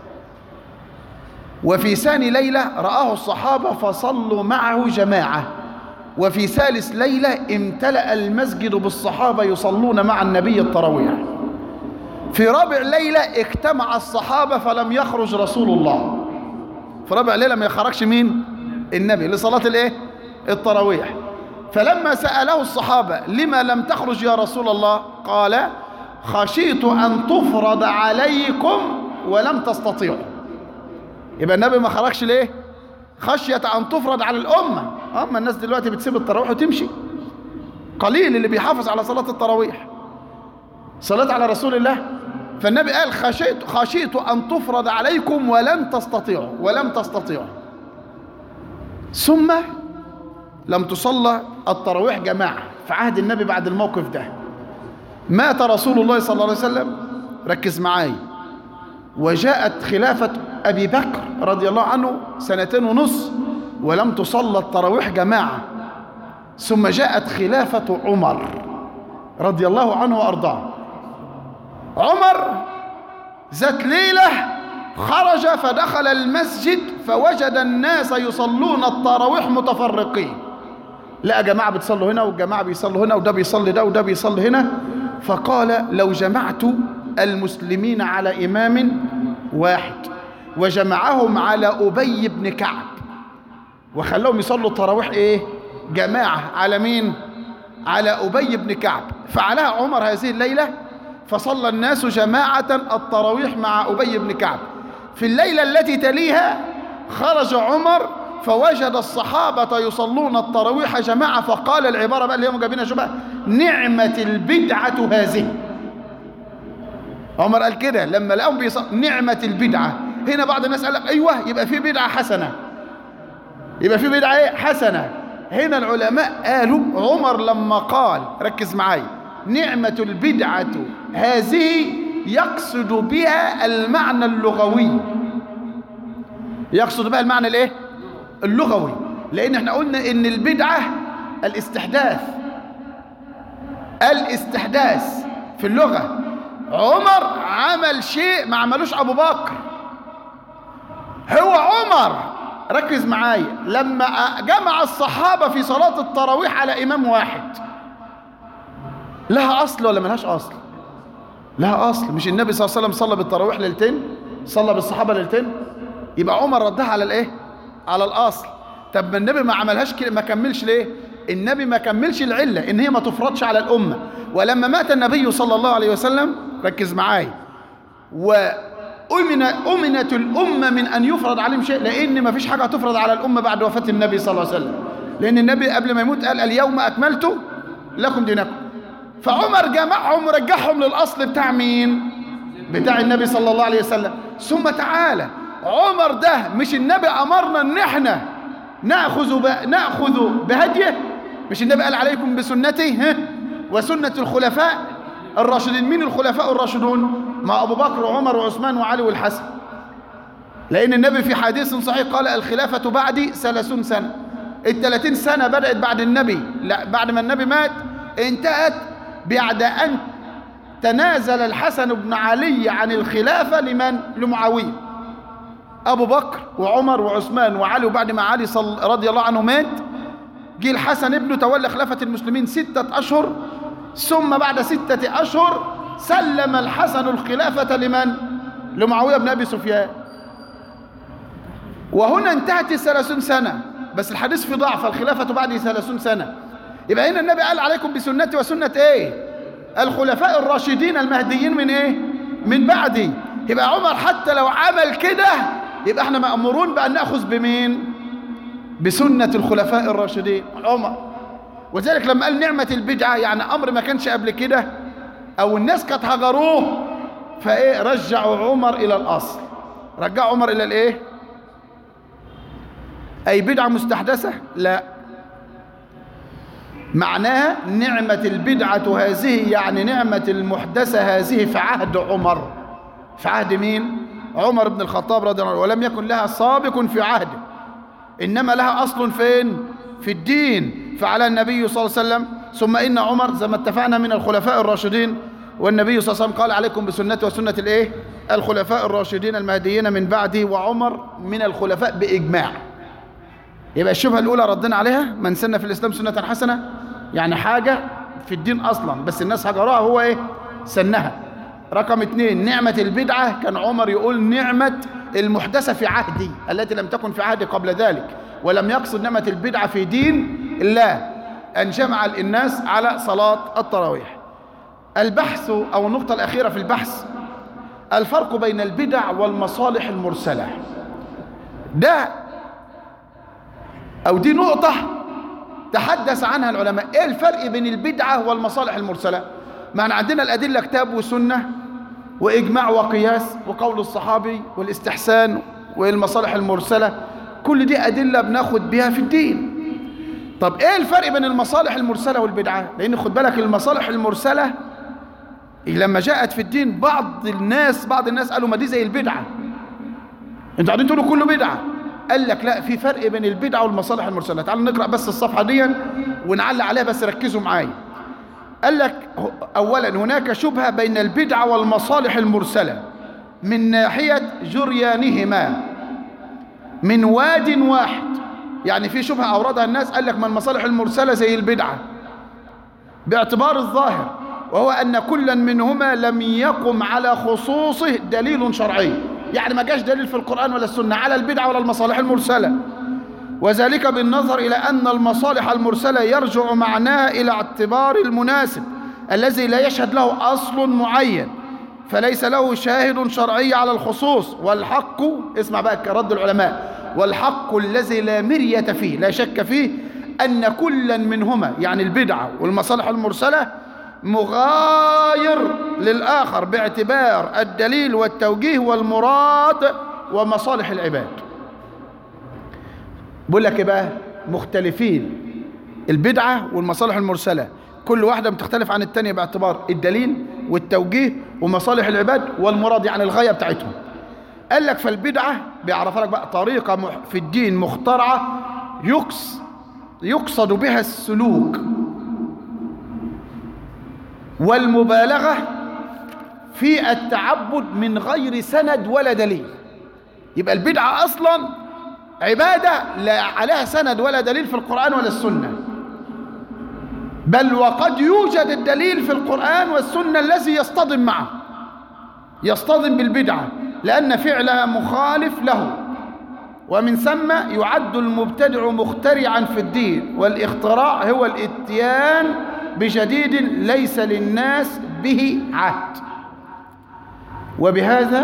وفي ثاني ليلة رآه الصحابة فصلوا معه جماعة وفي ثالث ليلة امتلأ المسجد بالصحابة يصلون مع النبي التراويح في رابع ليلة اجتمع الصحابة فلم يخرج رسول الله في رابع ليلة ما يخرجش مين النبي لصلاة الايه التراويح فلما سأله الصحابة لما لم تخرج يا رسول الله قال خشيت أن تفرض عليكم ولم تستطيعوا يبقى النبي ما خرجش ليه خشية أن تفرض على الأمة أما الناس دلوقتي بتسيب التراويح وتمشي قليل اللي بيحافظ على صلاة التراويح صلاة على رسول الله فالنبي قال خشيت خشيت أن تفرض عليكم ولن تستطيعوا ولم تستطيعوا ثم لم تصلى التراويح جماعة في عهد النبي بعد الموقف ده مات رسول الله صلى الله عليه وسلم ركز معاي وجاءت خلافة أبي بكر رضي الله عنه سنتين ونص ولم تصلى التراويح جماعة ثم جاءت خلافة عمر رضي الله عنه وأرضاه عمر ذات ليلة خرج فدخل المسجد فوجد الناس يصلون التراويح متفرقين لقى جماعة بتصلوا هنا والجماعة بيصلوا هنا وده بيصلي ده وده بيصلي هنا فقال لو جمعت المسلمين على إمام واحد وجمعهم على أبي بن كعب وخلاهم يصلوا التراويح إيه جماعة على مين على أبي بن كعب فعلها عمر هذه الليلة فصلى الناس جماعة التراويح مع أبي بن كعب في الليلة التي تليها خرج عمر فوجد الصحابة يصلون التراويح جماعة فقال العبارة بقى اللي هم جايبينها شو بقى نعمة البدعة هذه عمر قال كده لما لقاهم بيصل نعمة البدعة هنا بعض الناس قال لك أيوه يبقى في بدعة حسنة يبقى في بدعة إيه حسنة هنا العلماء قالوا عمر لما قال ركز معايا نعمة البدعة هذه يقصد بها المعنى اللغوي يقصد بها المعنى الايه اللغوي لان احنا قلنا ان البدعة الاستحداث الاستحداث في اللغة عمر عمل شيء ما عملوش ابو بكر هو عمر ركز معايا لما جمع الصحابة في صلاة التراويح على امام واحد لها اصل ولا ملهاش اصل لها اصل مش النبي صلى الله عليه وسلم صلى بالتراويح ليلتين صلى بالصحابه ليلتين يبقى عمر ردها على الايه على الاصل طب ما النبي ما عملهاش كده ما كملش ليه النبي ما كملش العله ان هي ما تفرضش على الامه ولما مات النبي صلى الله عليه وسلم ركز معايا وأمن أمنت الأمة من أن يفرض عليهم شيء لأن ما فيش حاجة تفرض على الأمة بعد وفاة النبي صلى الله عليه وسلم لأن النبي قبل ما يموت قال اليوم أكملت لكم دينكم فعمر جمعهم ورجعهم للأصل بتاع مين بتاع النبي صلى الله عليه وسلم ثم تعالى عمر ده مش النبي أمرنا ان احنا نأخذ, ب... نأخذ بهديه مش النبي قال عليكم بسنتي ها؟ وسنة الخلفاء الراشدين مين الخلفاء الراشدون مع أبو بكر وعمر وعثمان وعلي والحسن لأن النبي في حديث صحيح قال الخلافة بعدي ثلاثون سنة الثلاثين سنة بدأت بعد النبي لا بعد ما النبي مات انتهت بعد أن تنازل الحسن بن علي عن الخلافة لمن؟ لمعاوية أبو بكر وعمر وعثمان وعلي وبعد ما علي صل رضي الله عنه مات جه الحسن ابنه تولى خلافة المسلمين ستة أشهر ثم بعد ستة أشهر سلم الحسن الخلافة لمن؟ لمعاوية بن أبي سفيان وهنا انتهت الثلاثون سنة بس الحديث في ضعف الخلافة بعد ثلاثون سنة يبقى هنا النبي قال عليكم بسنتي وسنة ايه الخلفاء الراشدين المهديين من ايه من بعدي يبقى عمر حتى لو عمل كده يبقى احنا مأمورون بأن نأخذ بمين بسنة الخلفاء الراشدين عمر وذلك لما قال نعمة البدعة يعني أمر ما كانش قبل كده أو الناس كانت هجروه فإيه رجعوا عمر إلى الأصل رجعوا عمر إلى الإيه أي بدعة مستحدثة لا معناها نعمة البدعة هذه يعني نعمة المحدثة هذه في عهد عمر في عهد مين عمر بن الخطاب رضي الله عنه ولم يكن لها سابق في عهده إنما لها أصل فين في الدين فعلى النبي صلى الله عليه وسلم ثم إن عمر زي ما اتفقنا من الخلفاء الراشدين والنبي صلى الله عليه وسلم قال عليكم بسنتي وسنة الإيه الخلفاء الراشدين المهديين من بعدي وعمر من الخلفاء بإجماع يبقى الشبهة الأولى ردنا عليها من سن في الإسلام سنة حسنة يعني حاجة في الدين أصلا بس الناس هجروها هو إيه سنها رقم اثنين نعمة البدعة كان عمر يقول نعمة المحدثة في عهدي التي لم تكن في عهدي قبل ذلك ولم يقصد نعمة البدعة في دين الله أن جمع الناس على صلاة التراويح البحث أو النقطة الأخيرة في البحث الفرق بين البدع والمصالح المرسلة ده أو دي نقطة تحدث عنها العلماء إيه الفرق بين البدعة والمصالح المرسلة ما احنا عندنا الأدلة كتاب وسنة وإجماع وقياس وقول الصحابي والاستحسان والمصالح المرسلة كل دي أدلة بناخد بها في الدين طب إيه الفرق بين المصالح المرسلة والبدعة لأن خد بالك المصالح المرسلة لما جاءت في الدين بعض الناس بعض الناس قالوا ما دي زي البدعة انتوا قاعدين تقولوا كله بدعة قال لك لا في فرق بين البدعة والمصالح المرسلة تعالوا نقرأ بس الصفحة دي ونعلق عليها بس ركزوا معايا قال لك أولا هناك شبهة بين البدعة والمصالح المرسلة من ناحية جريانهما من واد واحد يعني في شبهة أوردها الناس قال لك ما المصالح المرسلة زي البدعة باعتبار الظاهر وهو أن كلا منهما لم يقم على خصوصه دليل شرعي يعني ما جاش دليل في القرآن ولا السنة على البدعة ولا المصالح المرسلة وذلك بالنظر إلى أن المصالح المرسلة يرجع معناها إلى اعتبار المناسب الذي لا يشهد له أصل معين فليس له شاهد شرعي على الخصوص والحق اسمع بقى رد العلماء والحق الذي لا مرية فيه لا شك فيه أن كلا منهما يعني البدعة والمصالح المرسلة مغاير للآخر باعتبار الدليل والتوجيه والمراد ومصالح العباد بقول لك ايه بقى مختلفين البدعة والمصالح المرسلة كل واحدة بتختلف عن التانية باعتبار الدليل والتوجيه ومصالح العباد والمراد يعني الغاية بتاعتهم قال لك فالبدعة بيعرف لك بقى طريقة مح- في الدين مخترعة يقص يقصد بها السلوك والمبالغة في التعبد من غير سند ولا دليل يبقى البدعة أصلا عبادة لا عليها سند ولا دليل في القرآن ولا السنة بل وقد يوجد الدليل في القرآن والسنة الذي يصطدم معه يصطدم بالبدعة لأن فعلها مخالف له ومن ثم يعد المبتدع مخترعا في الدين والاختراع هو الاتيان بجديد ليس للناس به عهد وبهذا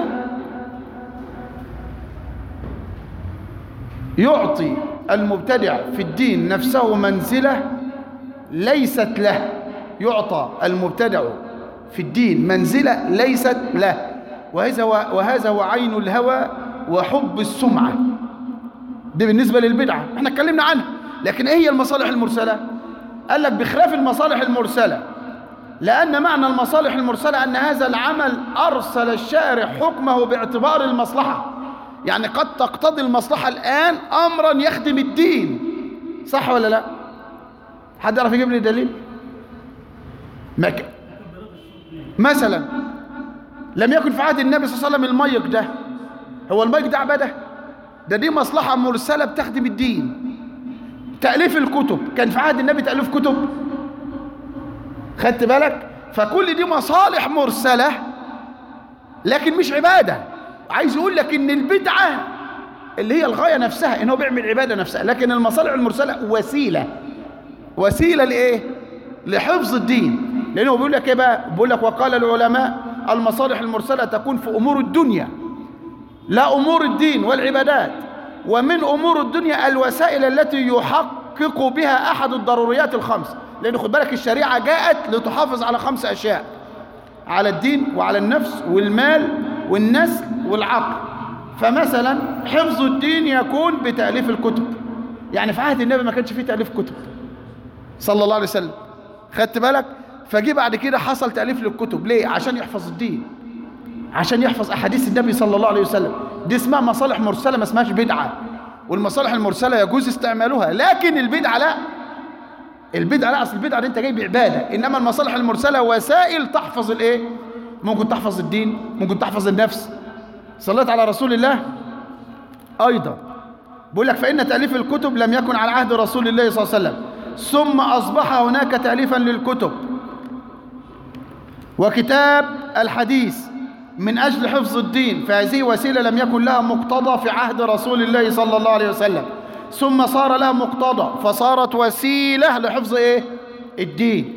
يعطي المبتدع في الدين نفسه منزلة ليست له يعطى المبتدع في الدين منزلة ليست له وهذا هو, وهذا هو عين الهوى وحب السمعة دي بالنسبة للبدعة احنا اتكلمنا عنها لكن ايه هي المصالح المرسلة قال لك بخلاف المصالح المرسلة لأن معنى المصالح المرسلة أن هذا العمل أرسل الشارع حكمه باعتبار المصلحة يعني قد تقتضي المصلحة الآن أمرا يخدم الدين صح ولا لا حد يعرف يجيب لي دليل مك... مثلا لم يكن في عهد النبي صلى الله عليه وسلم الميق ده هو الميق ده عبادة ده دي مصلحة مرسلة بتخدم الدين تأليف الكتب كان في عهد النبي تأليف كتب خدت بالك فكل دي مصالح مرسلة لكن مش عبادة عايز يقول لك ان البدعة اللي هي الغاية نفسها ان هو بيعمل عبادة نفسها لكن المصالح المرسلة وسيلة وسيلة لإيه لحفظ الدين لأنه بيقول لك إيه بقى بيقول لك وقال العلماء المصالح المرسلة تكون في أمور الدنيا لا أمور الدين والعبادات ومن أمور الدنيا الوسائل التي يحقق بها أحد الضروريات الخمس لأن خد بالك الشريعة جاءت لتحافظ على خمس أشياء على الدين وعلى النفس والمال والنسل والعقل فمثلا حفظ الدين يكون بتأليف الكتب يعني في عهد النبي ما كانش فيه تأليف كتب صلى الله عليه وسلم خدت بالك فجي بعد كده حصل تأليف للكتب ليه عشان يحفظ الدين عشان يحفظ أحاديث النبي صلى الله عليه وسلم دي اسمها مصالح مرسلة ما اسمهاش بدعة والمصالح المرسلة يجوز استعمالها لكن البدعة لا البدعة لا أصل البدعة دي أنت جاي بعبادة إنما المصالح المرسلة وسائل تحفظ الإيه ممكن تحفظ الدين ممكن تحفظ النفس صليت على رسول الله أيضا بيقول لك فإن تأليف الكتب لم يكن على عهد رسول الله صلى الله عليه وسلم ثم أصبح هناك تأليفا للكتب وكتاب الحديث من أجل حفظ الدين فهذه وسيلة لم يكن لها مقتضى في عهد رسول الله صلى الله عليه وسلم ثم صار لها مقتضى فصارت وسيلة لحفظ إيه؟ الدين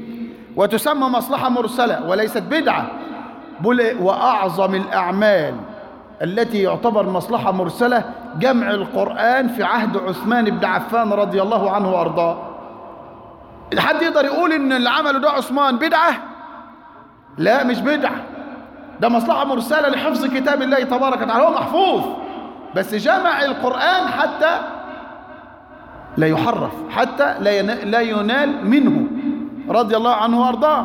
وتسمى مصلحة مرسلة وليست بدعة بل وأعظم الأعمال التي يعتبر مصلحة مرسلة جمع القرآن في عهد عثمان بن عفان رضي الله عنه وأرضاه حد يقدر يقول إن اللي عمله ده عثمان بدعة لا مش بدعة ده مصلحة مرسلة لحفظ كتاب الله تبارك وتعالى هو محفوظ بس جمع القرآن حتى لا يحرف حتى لا ينا- لا ينال منه رضي الله عنه وارضاه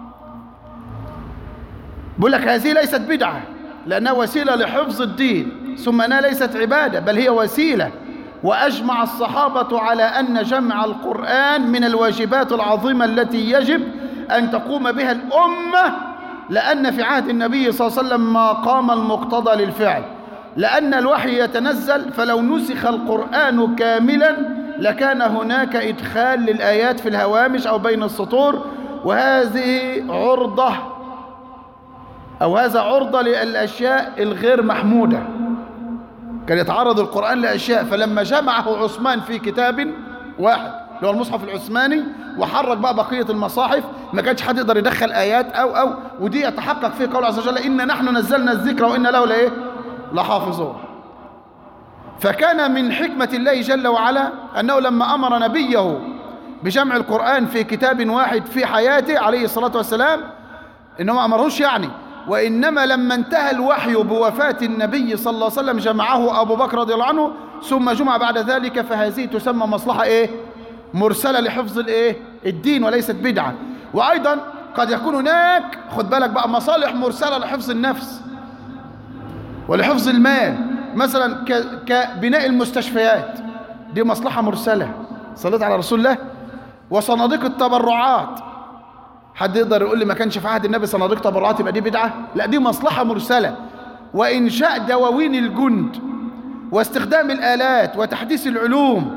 بقول لك هذه ليست بدعة لأنها وسيلة لحفظ الدين ثم أنها ليست عبادة بل هي وسيلة وأجمع الصحابة على أن جمع القرآن من الواجبات العظيمة التي يجب أن تقوم بها الأمة لأن في عهد النبي صلى الله عليه وسلم ما قام المقتضى للفعل لأن الوحي يتنزل فلو نسخ القرآن كاملا لكان هناك إدخال للآيات في الهوامش أو بين السطور وهذه عرضة أو هذا عرضة للأشياء الغير محمودة كان يتعرض القرآن لأشياء فلما جمعه عثمان في كتاب واحد اللي هو المصحف العثماني وحرك بقى بقية المصاحف ما كانش حد يقدر يدخل آيات أو أو ودي يتحقق فيه قول عز وجل إن نحن نزلنا الذكر وإن له لإيه لحافظون فكان من حكمة الله جل وعلا أنه لما أمر نبيه بجمع القرآن في كتاب واحد في حياته عليه الصلاة والسلام إنه ما أمرهوش يعني وإنما لما انتهى الوحي بوفاة النبي صلى الله عليه وسلم جمعه أبو بكر رضي الله عنه ثم جمع بعد ذلك فهذه تسمى مصلحة إيه مرسلة لحفظ الإيه الدين وليست بدعة وأيضا قد يكون هناك خد بالك بقى مصالح مرسلة لحفظ النفس ولحفظ المال مثلا ك- كبناء المستشفيات دي مصلحة مرسلة صليت على رسول الله وصناديق التبرعات حد يقدر يقول لي ما كانش في عهد النبي صناديق تبرعات يبقى دي بدعة لا دي مصلحة مرسلة وإنشاء دواوين الجند واستخدام الآلات وتحديث العلوم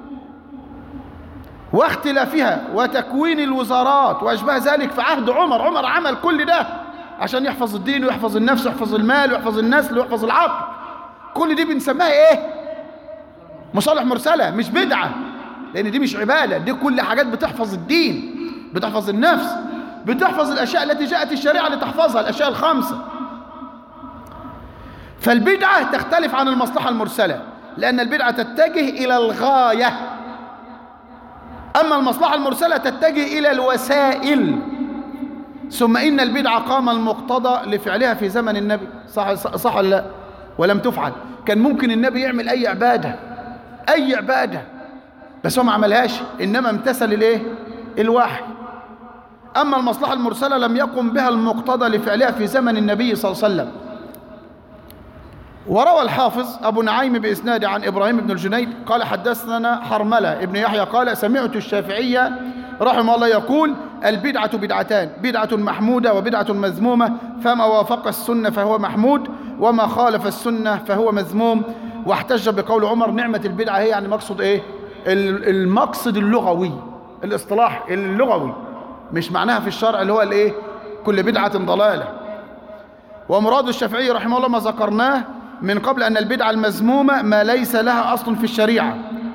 واختلافها وتكوين الوزارات وأشباه ذلك في عهد عمر عمر عمل كل ده عشان يحفظ الدين ويحفظ النفس ويحفظ المال ويحفظ النسل ويحفظ العقل كل دي بنسميها ايه مصالح مرسلة مش بدعة لأن دي مش عبادة دي كل حاجات بتحفظ الدين بتحفظ النفس بتحفظ الأشياء التي جاءت الشريعة لتحفظها الأشياء الخمسة فالبدعة تختلف عن المصلحة المرسلة لأن البدعة تتجه إلى الغاية أما المصلحة المرسلة تتجه إلى الوسائل ثم إن البدعة قام المقتضى لفعلها في زمن النبي صح, صح, صح ولا لا ولم تفعل كان ممكن النبي يعمل أي عبادة أي عبادة بس هو ما عملهاش إنما امتثل الإيه الوحي أما المصلحة المرسلة لم يقم بها المقتضى لفعلها في زمن النبي صلى الله عليه وسلم وروى الحافظ أبو نعيم بإسناد عن إبراهيم بن الجنيد قال حدثنا حرملة ابن يحيى قال سمعت الشافعية رحمه الله يقول البدعة بدعتان بدعة محمودة وبدعة مذمومة فما وافق السنة فهو محمود وما خالف السنة فهو مذموم واحتج بقول عمر نعمة البدعة هي يعني مقصد إيه ال- المقصد اللغوي الاصطلاح اللغوي مش معناها في الشرع اللي هو الإيه كل بدعة ضلالة ومراد الشافعي رحمه الله ما ذكرناه من قبل أن البدعة المذمومة ما ليس لها أصل في الشريعة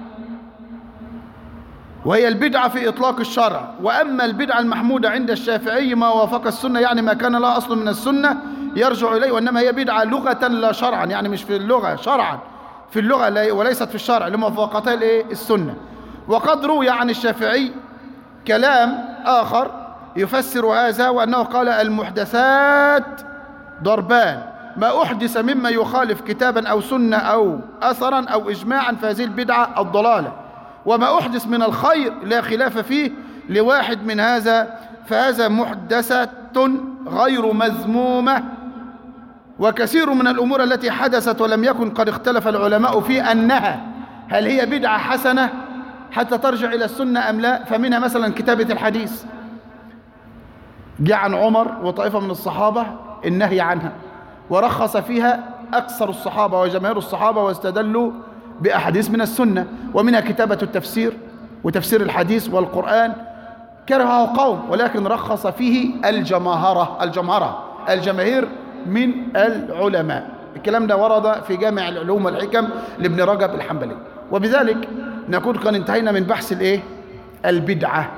وهي البدعة في إطلاق الشرع وأما البدعة المحمودة عند الشافعي ما وافق السنة يعني ما كان لها أصل من السنة يرجع إليه وإنما هي بدعة لغة لا شرعا يعني مش في اللغة شرعا في اللغة لا- وليست في الشرع لموافقتها الإيه؟ السنة وقد روي عن الشافعي كلام آخر يفسر هذا وأنه قال المحدثات ضربان ما أحدث مما يخالف كتابا أو سنة أو أثرا أو إجماعا فهذه البدعة الضلالة وما أحدث من الخير لا خلاف فيه لواحد من هذا فهذا محدثة غير مذمومة وكثير من الأمور التي حدثت ولم يكن قد اختلف العلماء في أنها هل هي بدعة حسنة حتى ترجع إلى السنة أم لا فمنها مثلا كتابة الحديث جاء عن عمر وطائفة من الصحابة النهي عنها ورخص فيها أكثر الصحابة وجماهير الصحابة واستدلوا بأحاديث من السنة ومنها كتابة التفسير وتفسير الحديث والقرآن كرهه قوم ولكن رخص فيه الجماهرة الجمهرة الجماهير من العلماء الكلام ده ورد في جامع العلوم والحكم لابن رجب الحنبلي وبذلك نكون قد انتهينا من بحث الايه البدعة